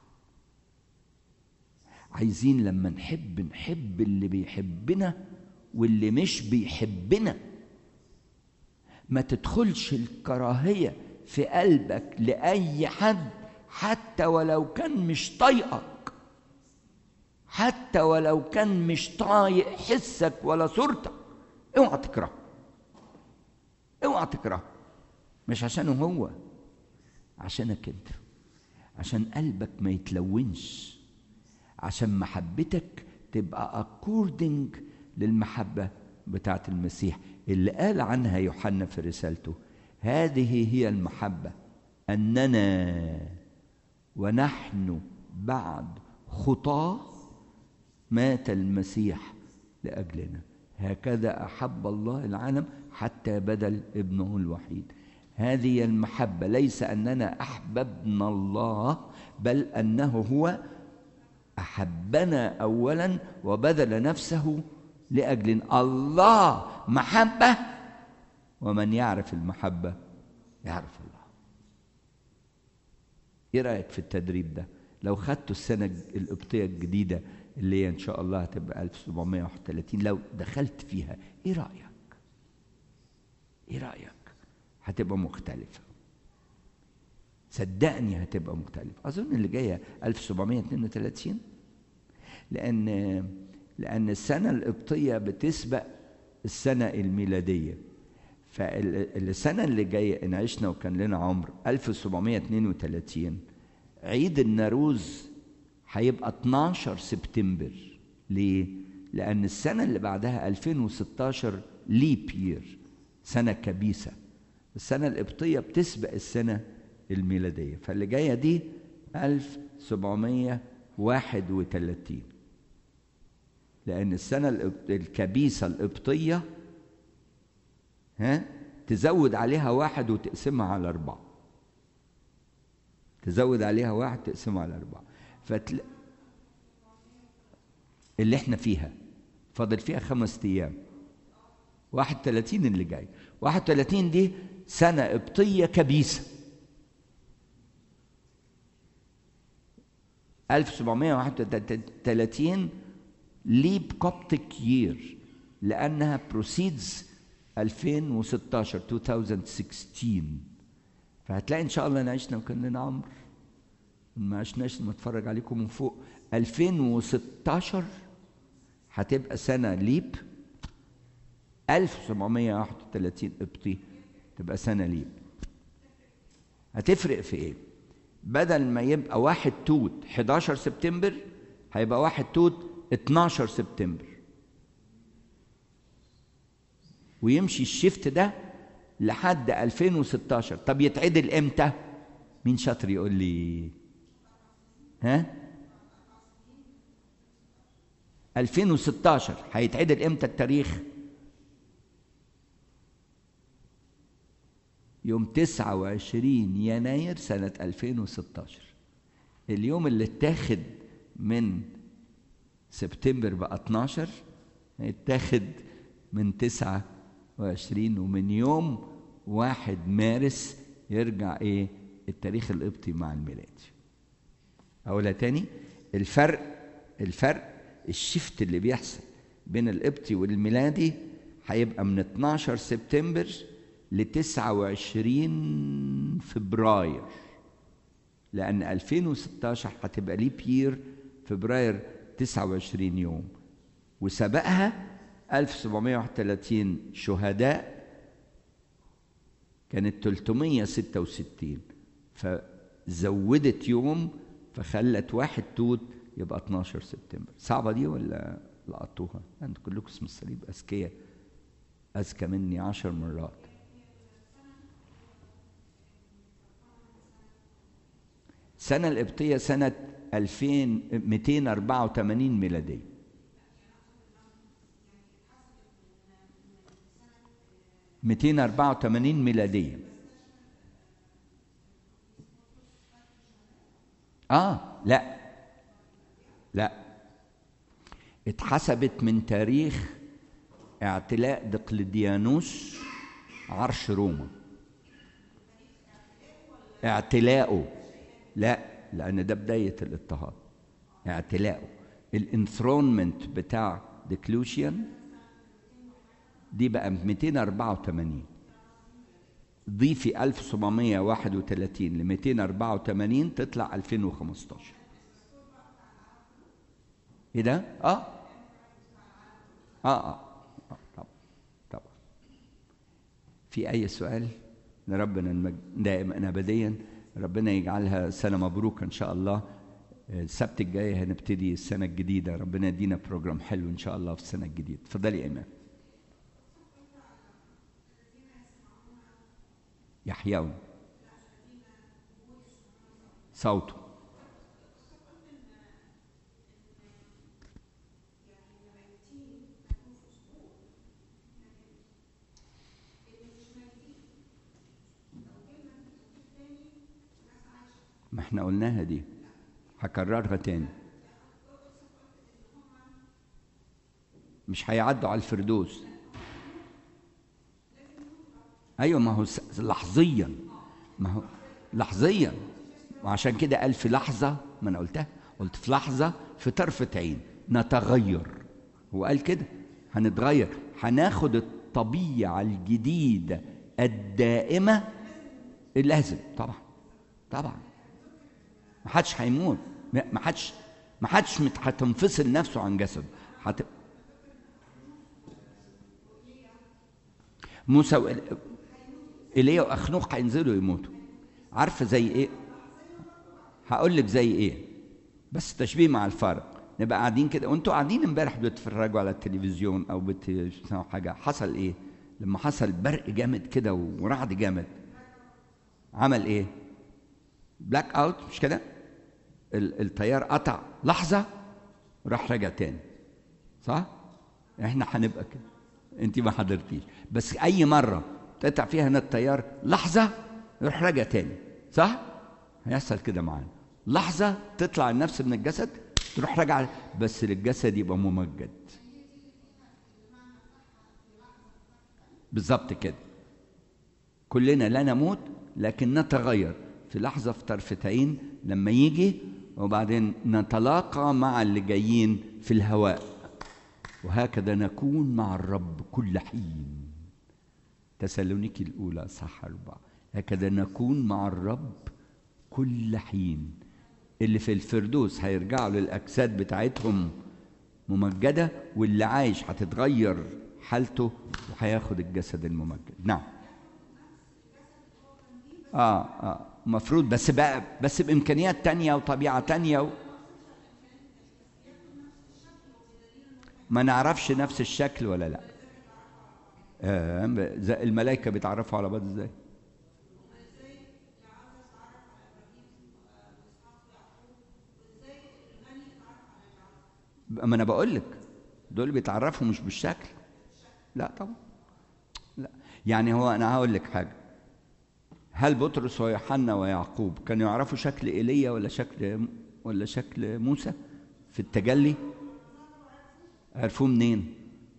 عايزين لما نحب نحب اللي بيحبنا واللي مش بيحبنا ما تدخلش الكراهية في قلبك لأي حد حتى ولو كان مش طايقك حتى ولو كان مش طايق حسك ولا صورتك اوعى تكره اوعى تكره مش عشانه هو عشانك انت عشان قلبك ما يتلونش عشان محبتك تبقى اكوردنج للمحبه بتاعت المسيح اللي قال عنها يوحنا في رسالته هذه هي المحبه اننا ونحن بعد خطاه مات المسيح لاجلنا هكذا احب الله العالم حتى بدل ابنه الوحيد هذه المحبه ليس اننا احببنا الله بل انه هو احبنا اولا وبذل نفسه لاجلنا الله محبه ومن يعرف المحبه يعرف الله ايه رايك في التدريب ده لو خدتوا السنه القبطيه الجديده اللي هي ان شاء الله هتبقى 1731 لو دخلت فيها ايه رايك ايه رايك هتبقى مختلفه صدقني هتبقى مختلفه اظن اللي جايه 1732 لان لان السنه القبطيه بتسبق السنه الميلاديه فالسنه اللي جايه ان عشنا وكان لنا عمر 1732 عيد الناروز هيبقى 12 سبتمبر ليه؟ لأن السنة اللي بعدها 2016 ليب يير سنة كبيسة السنة القبطية بتسبق السنة الميلادية فاللي جاية دي 1731 لأن السنة الكبيسة القبطية ها تزود عليها واحد وتقسمها على أربعة تزود عليها واحد تقسمها على أربعة فتل... اللي احنا فيها فاضل فيها خمس ايام 31 اللي جاي 31 دي سنة قبطية كبيسة 1731 ليب كوبتيك يير لأنها بروسيدز 2016 2016 فهتلاقي ان شاء الله إن عشنا وكان لنا عمر ما عشناش نتفرج عليكم من فوق 2016 هتبقى سنة ليب 1731 قبطي تبقى سنة ليب هتفرق في ايه؟ بدل ما يبقى واحد توت 11 سبتمبر هيبقى واحد توت 12 سبتمبر ويمشي الشيفت ده لحد 2016 طب يتعدل امتى؟ مين شاطر يقول لي؟ ها؟ 2016 هيتعدل امتى التاريخ؟ يوم 29 يناير سنة 2016 اليوم اللي اتاخد من سبتمبر بقى 12 اتاخد من 29 ومن يوم 1 مارس يرجع ايه التاريخ القبطي مع الميلاد اقولها تاني الفرق الفرق الشفت اللي بيحصل بين القبطي والميلادي هيبقى من 12 سبتمبر ل 29 فبراير لأن 2016 هتبقى ليب يير فبراير 29 يوم وسبقها 1731 شهداء كانت 366 فزودت يوم فخلت واحد توت يبقى 12 سبتمبر صعبة دي ولا لقطوها انتوا كلكم اسم الصليب أذكياء أذكى مني عشر مرات السنة القبطية سنة 2284 ميلادية ميتين أربعة وثمانين ميلادية آه لا لا اتحسبت من تاريخ اعتلاء دقلديانوس عرش روما اعتلاؤه لا لأن ده بداية الاضطهاد اعتلاؤه الانثرونمنت بتاع ديكلوشيان دي بقى 284 ضيفي 1731 ل 284 تطلع 2015 ايه ده؟ اه اه اه, آه. طبعا طبعا في اي سؤال لربنا المجد دائما ابديا ربنا يجعلها سنه مبروكه ان شاء الله السبت الجاي هنبتدي السنه الجديده ربنا يدينا بروجرام حلو ان شاء الله في السنه الجديده اتفضلي يا ايمان يحيون صوته ما احنا قلناها دي هكررها تاني مش هيعدوا على الفردوس ايوه ما هو لحظيا ما هو لحظيا وعشان كده قال في لحظه ما انا قلتها قلت في لحظه في طرفه عين نتغير هو قال كده هنتغير هناخد الطبيعه الجديده الدائمه اللازم طبعا طبعا ما حدش هيموت ما حدش ما حدش هتنفصل نفسه عن جسده حت... موسى و... ايليا واخنوخ هينزلوا يموتوا عارفه زي ايه هقول لك زي ايه بس تشبيه مع الفرق نبقى قاعدين كده وانتوا قاعدين امبارح بتتفرجوا على التلفزيون او بتسمعوا حاجه حصل ايه لما حصل برق جامد كده ورعد جامد عمل ايه بلاك اوت مش كده التيار قطع لحظه وراح رجع تاني صح احنا هنبقى كده انت ما حضرتيش بس اي مره تقطع فيها هنا التيار لحظه يروح راجع تاني صح هيحصل كده معانا لحظه تطلع النفس من الجسد تروح راجعه بس للجسد يبقى ممجد بالظبط كده كلنا لا نموت لكن نتغير في لحظه في طرفة عين لما يجي وبعدين نتلاقى مع اللي جايين في الهواء وهكذا نكون مع الرب كل حين تسالونيكي الأولى صح أربعة هكذا نكون مع الرب كل حين اللي في الفردوس هيرجعوا للأجساد بتاعتهم ممجدة واللي عايش هتتغير حالته وهياخد الجسد الممجد نعم اه اه مفروض بس بقى بس بامكانيات تانية وطبيعه تانية و... ما نعرفش نفس الشكل ولا لا آه الملائكه بيتعرفوا على بعض ازاي ما انا بقول لك دول بيتعرفوا مش بالشكل لا طبعا لا يعني هو انا هقول لك حاجه هل بطرس ويوحنا ويعقوب كانوا يعرفوا شكل ايليا ولا شكل ولا شكل موسى في التجلي عرفوه منين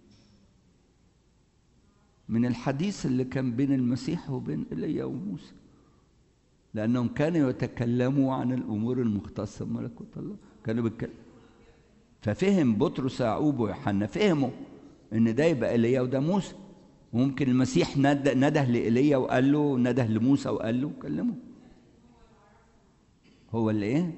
من الحديث اللي كان بين المسيح وبين ايليا وموسى لانهم كانوا يتكلموا عن الامور المختصه بملكوت الله كانوا بيتكلموا ففهم بطرس ويعقوب ويوحنا فهموا ان ده يبقى ايليا وده موسى وممكن المسيح نده, نده لإيليا وقال له نده لموسى وقال له كلمه هو اللي ايه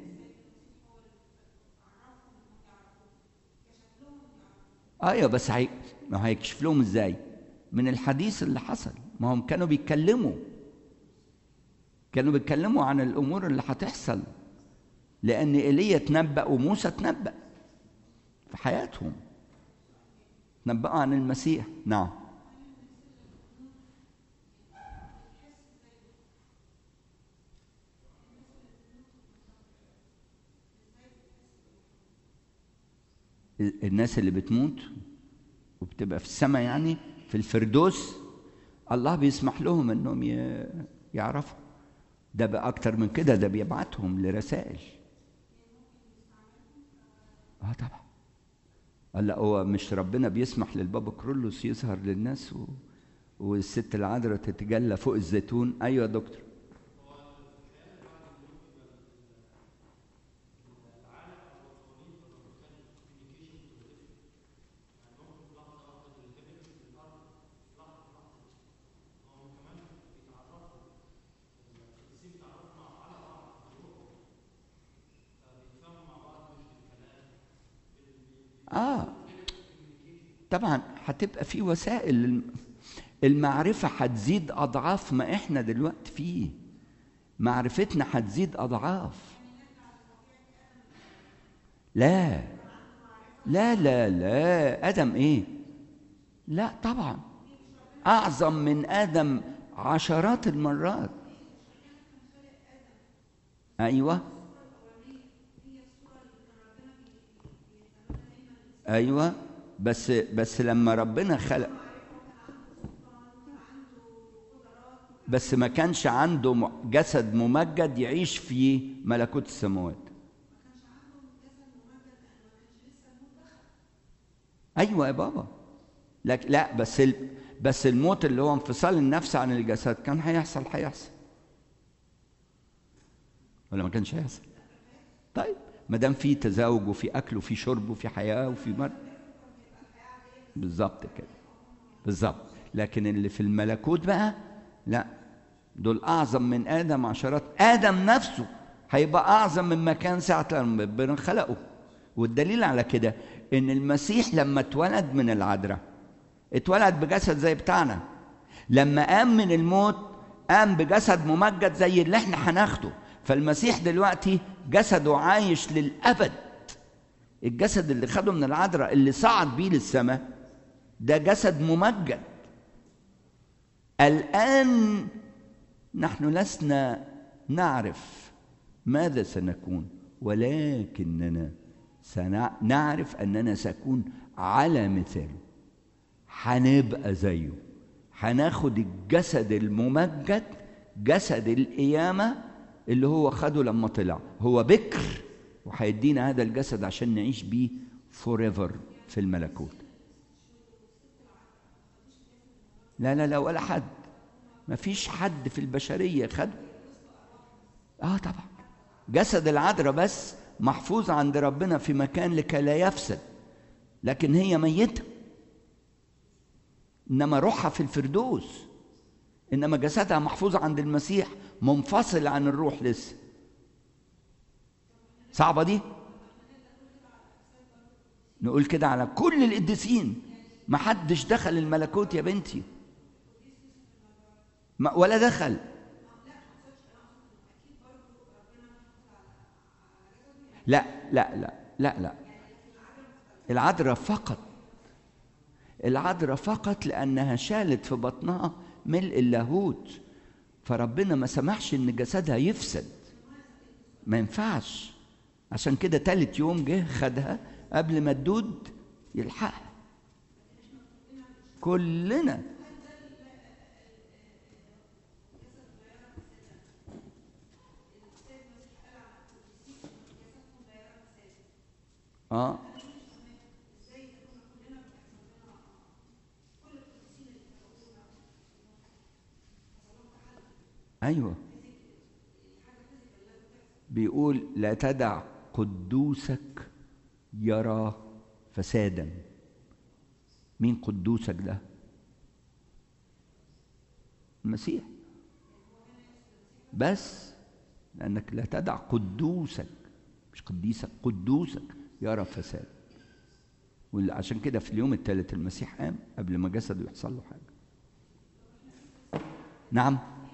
ايوه بس هي ما هيكشف لهم ازاي من الحديث اللي حصل ما هم كانوا بيتكلموا كانوا بيتكلموا عن الامور اللي هتحصل لان ايليا تنبأ وموسى تنبأ في حياتهم تنبأوا عن المسيح نعم الناس اللي بتموت وبتبقى في السماء يعني في الفردوس الله بيسمح لهم انهم يعرفوا ده بقى اكتر من كده ده بيبعتهم لرسائل اه طبعا قال لا هو مش ربنا بيسمح للبابا كرولوس يظهر للناس و... والست العذراء تتجلى فوق الزيتون ايوه يا دكتور اه طبعا هتبقى في وسائل المعرفة هتزيد أضعاف ما إحنا دلوقتي فيه معرفتنا هتزيد أضعاف لا لا لا لا آدم إيه؟ لا طبعا أعظم من آدم عشرات المرات أيوه ايوه بس بس لما ربنا خلق بس ما كانش عنده جسد ممجد يعيش في ملكوت السماوات ايوه يا بابا لكن لا بس ال... بس الموت اللي هو انفصال النفس عن الجسد كان هيحصل هيحصل ولا ما كانش هيحصل طيب ما دام في تزاوج وفي اكل وفي شرب وفي حياه وفي مرض بالظبط كده بالظبط لكن اللي في الملكوت بقى لا دول اعظم من ادم عشرات ادم نفسه هيبقى اعظم مما كان ساعه لما ربنا خلقه والدليل على كده ان المسيح لما اتولد من العذراء اتولد بجسد زي بتاعنا لما قام من الموت قام بجسد ممجد زي اللي احنا هناخده فالمسيح دلوقتي جسده عايش للأبد الجسد اللي خده من العذراء اللي صعد بيه للسماء ده جسد ممجد الآن نحن لسنا نعرف ماذا سنكون ولكننا سنعرف أننا سنكون على مثاله هنبقى زيه هناخد الجسد الممجد جسد القيامه اللي هو خده لما طلع هو بكر وهيدينا هذا الجسد عشان نعيش بيه فور ايفر في الملكوت لا لا لا ولا حد ما فيش حد في البشرية خده اه طبعا جسد العذراء بس محفوظ عند ربنا في مكان لكي لا يفسد لكن هي ميتة إنما روحها في الفردوس انما جسدها محفوظ عند المسيح منفصل عن الروح لسه صعبه دي نقول كده على كل القديسين ما حدش دخل الملكوت يا بنتي ما ولا دخل لا لا لا لا لا العذراء فقط العذراء فقط لأنها شالت في بطنها ملء اللاهوت فربنا ما سمحش إن جسدها يفسد ما ينفعش عشان كده تالت يوم جه خدها قبل ما الدود يلحقها كلنا اه ايوه بيقول لا تدع قدوسك يرى فسادا مين قدوسك ده المسيح بس لانك لا تدع قدوسك مش قديسك قدوسك يرى فساد وعشان كده في اليوم الثالث المسيح قام قبل ما جسده يحصل له حاجه نعم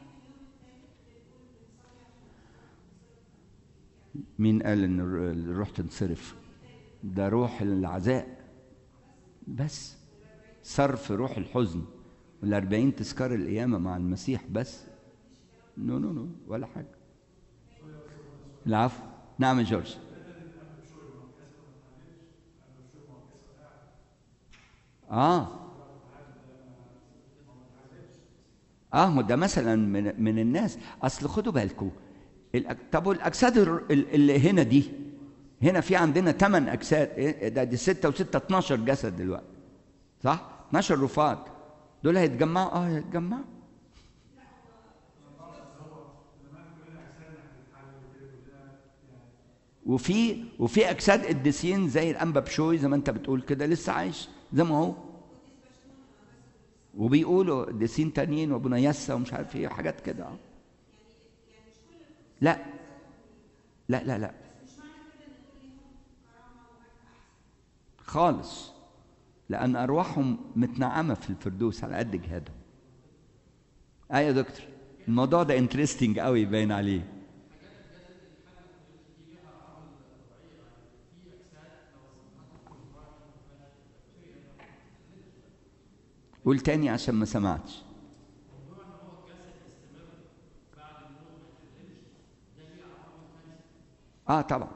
مين قال ان الروح تنصرف ده روح العزاء بس صرف روح الحزن والأربعين تذكار القيامة مع المسيح بس نو نو نو ولا حاجة العفو نعم يا جورج اه اه ما ده مثلا من من الناس اصل خدوا بالكم طب والاجساد اللي هنا دي هنا في عندنا ثمان اجساد ده دي 6 و6 12 جسد دلوقتي صح 12 رفات دول هيتجمعوا اه هيتجمعوا وفي وفي اجساد قديسين زي الانبا بشوي زي ما انت بتقول كده لسه عايش زي ما هو وبيقولوا قديسين تانيين وابونا يسا ومش عارف ايه وحاجات كده لا لا لا لا خالص لأن أرواحهم متنعمة في الفردوس على قد جهادهم أيوة يا دكتور الموضوع ده انترستنج قوي باين عليه قول تاني عشان ما سمعتش اه طبعا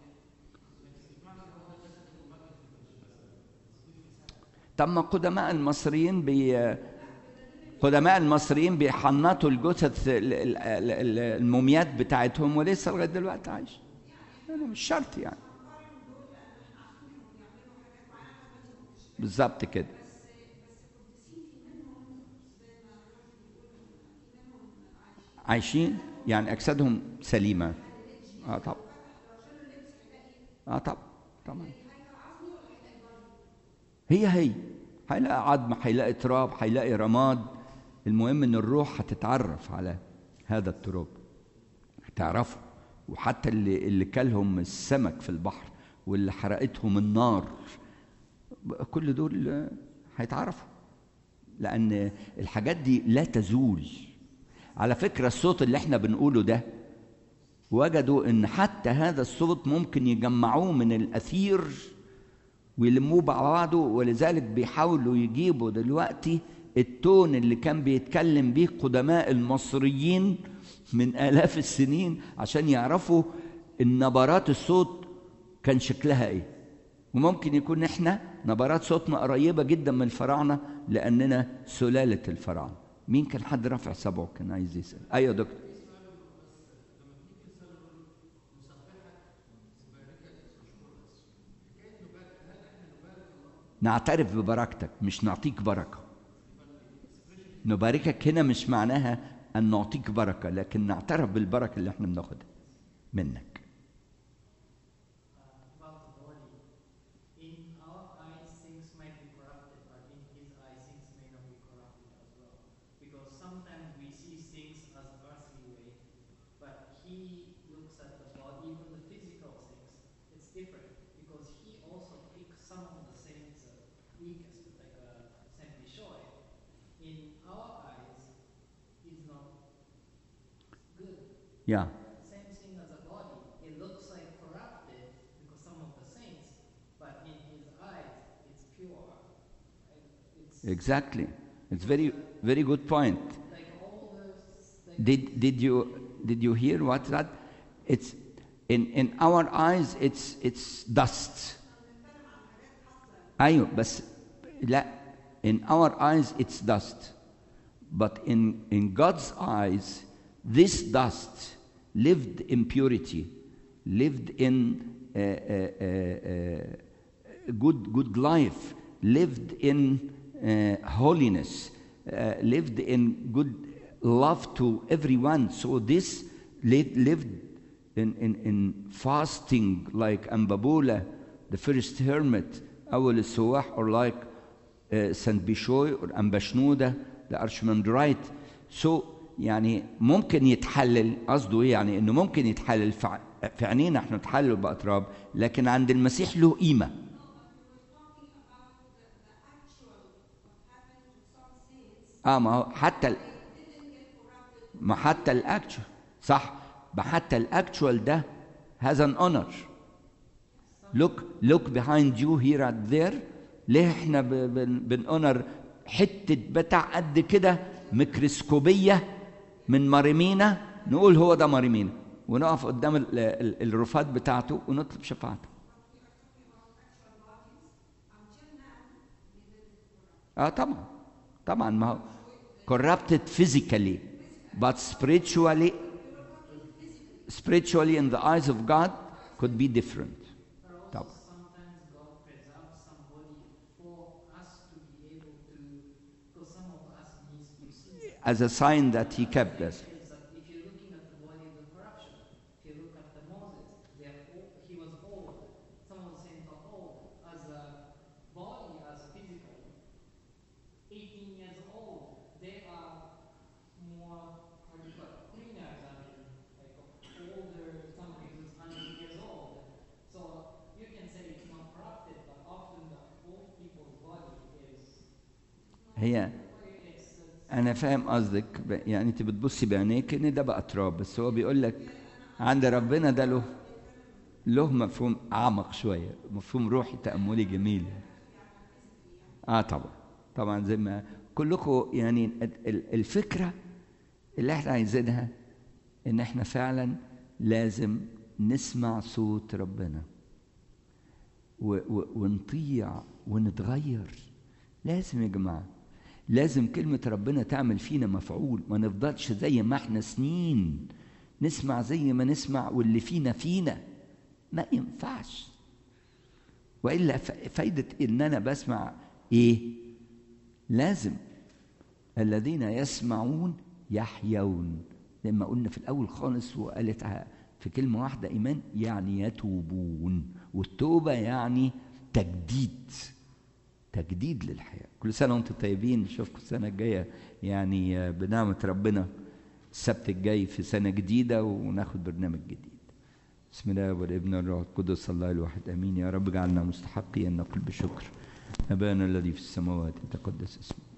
طب ما قدماء المصريين بي قدماء المصريين بيحنطوا الجثث الموميات بتاعتهم ولسه لغايه دلوقتي عايش يعني مش شرط يعني بالظبط كده عايشين يعني اجسادهم سليمه اه طبعا اه طبعا طبعا هي هي هيلاقي عظم هيلاقي تراب هيلاقي رماد المهم ان الروح هتتعرف على هذا التراب هتعرفه وحتى اللي اللي كلهم السمك في البحر واللي حرقتهم النار كل دول هيتعرفوا لان الحاجات دي لا تزول على فكره الصوت اللي احنا بنقوله ده وجدوا ان حتى هذا الصوت ممكن يجمعوه من الاثير ويلموه مع بعضه ولذلك بيحاولوا يجيبوا دلوقتي التون اللي كان بيتكلم بيه قدماء المصريين من آلاف السنين عشان يعرفوا النبرات الصوت كان شكلها ايه وممكن يكون احنا نبرات صوتنا قريبة جدا من الفراعنة لأننا سلالة الفراعنة مين كان حد رافع صبعه كان عايز يسأل أيوة يا دكتور نعترف ببركتك مش نعطيك بركة نباركك هنا مش معناها أن نعطيك بركة لكن نعترف بالبركة اللي احنا بناخدها منك sometimes we Yeah. Same thing as a body. It looks like corrupted because some of the saints, but in his eyes, it's pure. It's Exactly. It's very very good point. like all the like Did did you did you hear what that? It's in in our eyes it's it's dust. أيوة بس لا in our eyes it's dust. But in in God's eyes this dust lived in purity, lived in uh, uh, uh, uh, good good life, lived in uh, holiness, uh, lived in good love to everyone. So this li- lived in, in, in fasting like Ambabula, the first hermit, أول السواح, or like uh, Saint Bishoy or Ambashnuda, the Archimandrite. So يعني ممكن يتحلل قصده ايه يعني انه ممكن يتحلل في ع- في عينينا احنا نتحلل بأتراب لكن عند المسيح له قيمه اه ما هو حتى ال... ما حتى الاكتشوال صح ما حتى الاكتشوال ده has an honor look look behind you here and there ليه احنا ب- بن بنونر حته بتاع قد كده ميكروسكوبيه من ماريمينا نقول هو ده ماريمينا ونقف قدام ال- ال- الرفات بتاعته ونطلب شفاعته اه طبعا طبعا ما هو corrupted physically but spiritually spiritually in the eyes of God could be different طبعا sometimes God preserves somebody for us to be able to, because some of us needs to see. as a sign that he kept us Is that if you're looking at the body, the corruption. If you look at the Moses, they are old, he was old. Some of the saints are old. As a body, as a physical, 18 years old, they are more, how do you call it, cleaner than like older, somebody who's 100 years old. So you can say it's not corrupted, but often the old people's body is, هي it's, انا فاهم قصدك ب- يعني انت بتبصي بعينيك ان ده بقى تراب بس هو بيقول لك عند ربنا ده له له مفهوم اعمق شويه مفهوم روحي تاملي جميل اه طبعا طبعا زي ما كلكم يعني ال- ال- الفكره اللي احنا عايزينها ان احنا فعلا لازم نسمع صوت ربنا و و ونطيع ونتغير لازم يا جماعه لازم كلمة ربنا تعمل فينا مفعول ما نفضلش زي ما احنا سنين نسمع زي ما نسمع واللي فينا فينا ما ينفعش وإلا ف- فايدة إن أنا بسمع إيه لازم الذين يسمعون يحيون زي ما قلنا في الأول خالص وقالت ع- في كلمة واحدة إيمان يعني يتوبون والتوبة يعني تجديد تجديد للحياة كل سنة وانتم طيبين نشوفكم السنة الجاية يعني آه، بنعمة ربنا السبت الجاي في سنة جديدة وناخد برنامج جديد بسم الله والابن والروح القدس الله الواحد امين يا رب اجعلنا مستحقين نقول بشكر ابانا الذي في السماوات يتقدس اسمك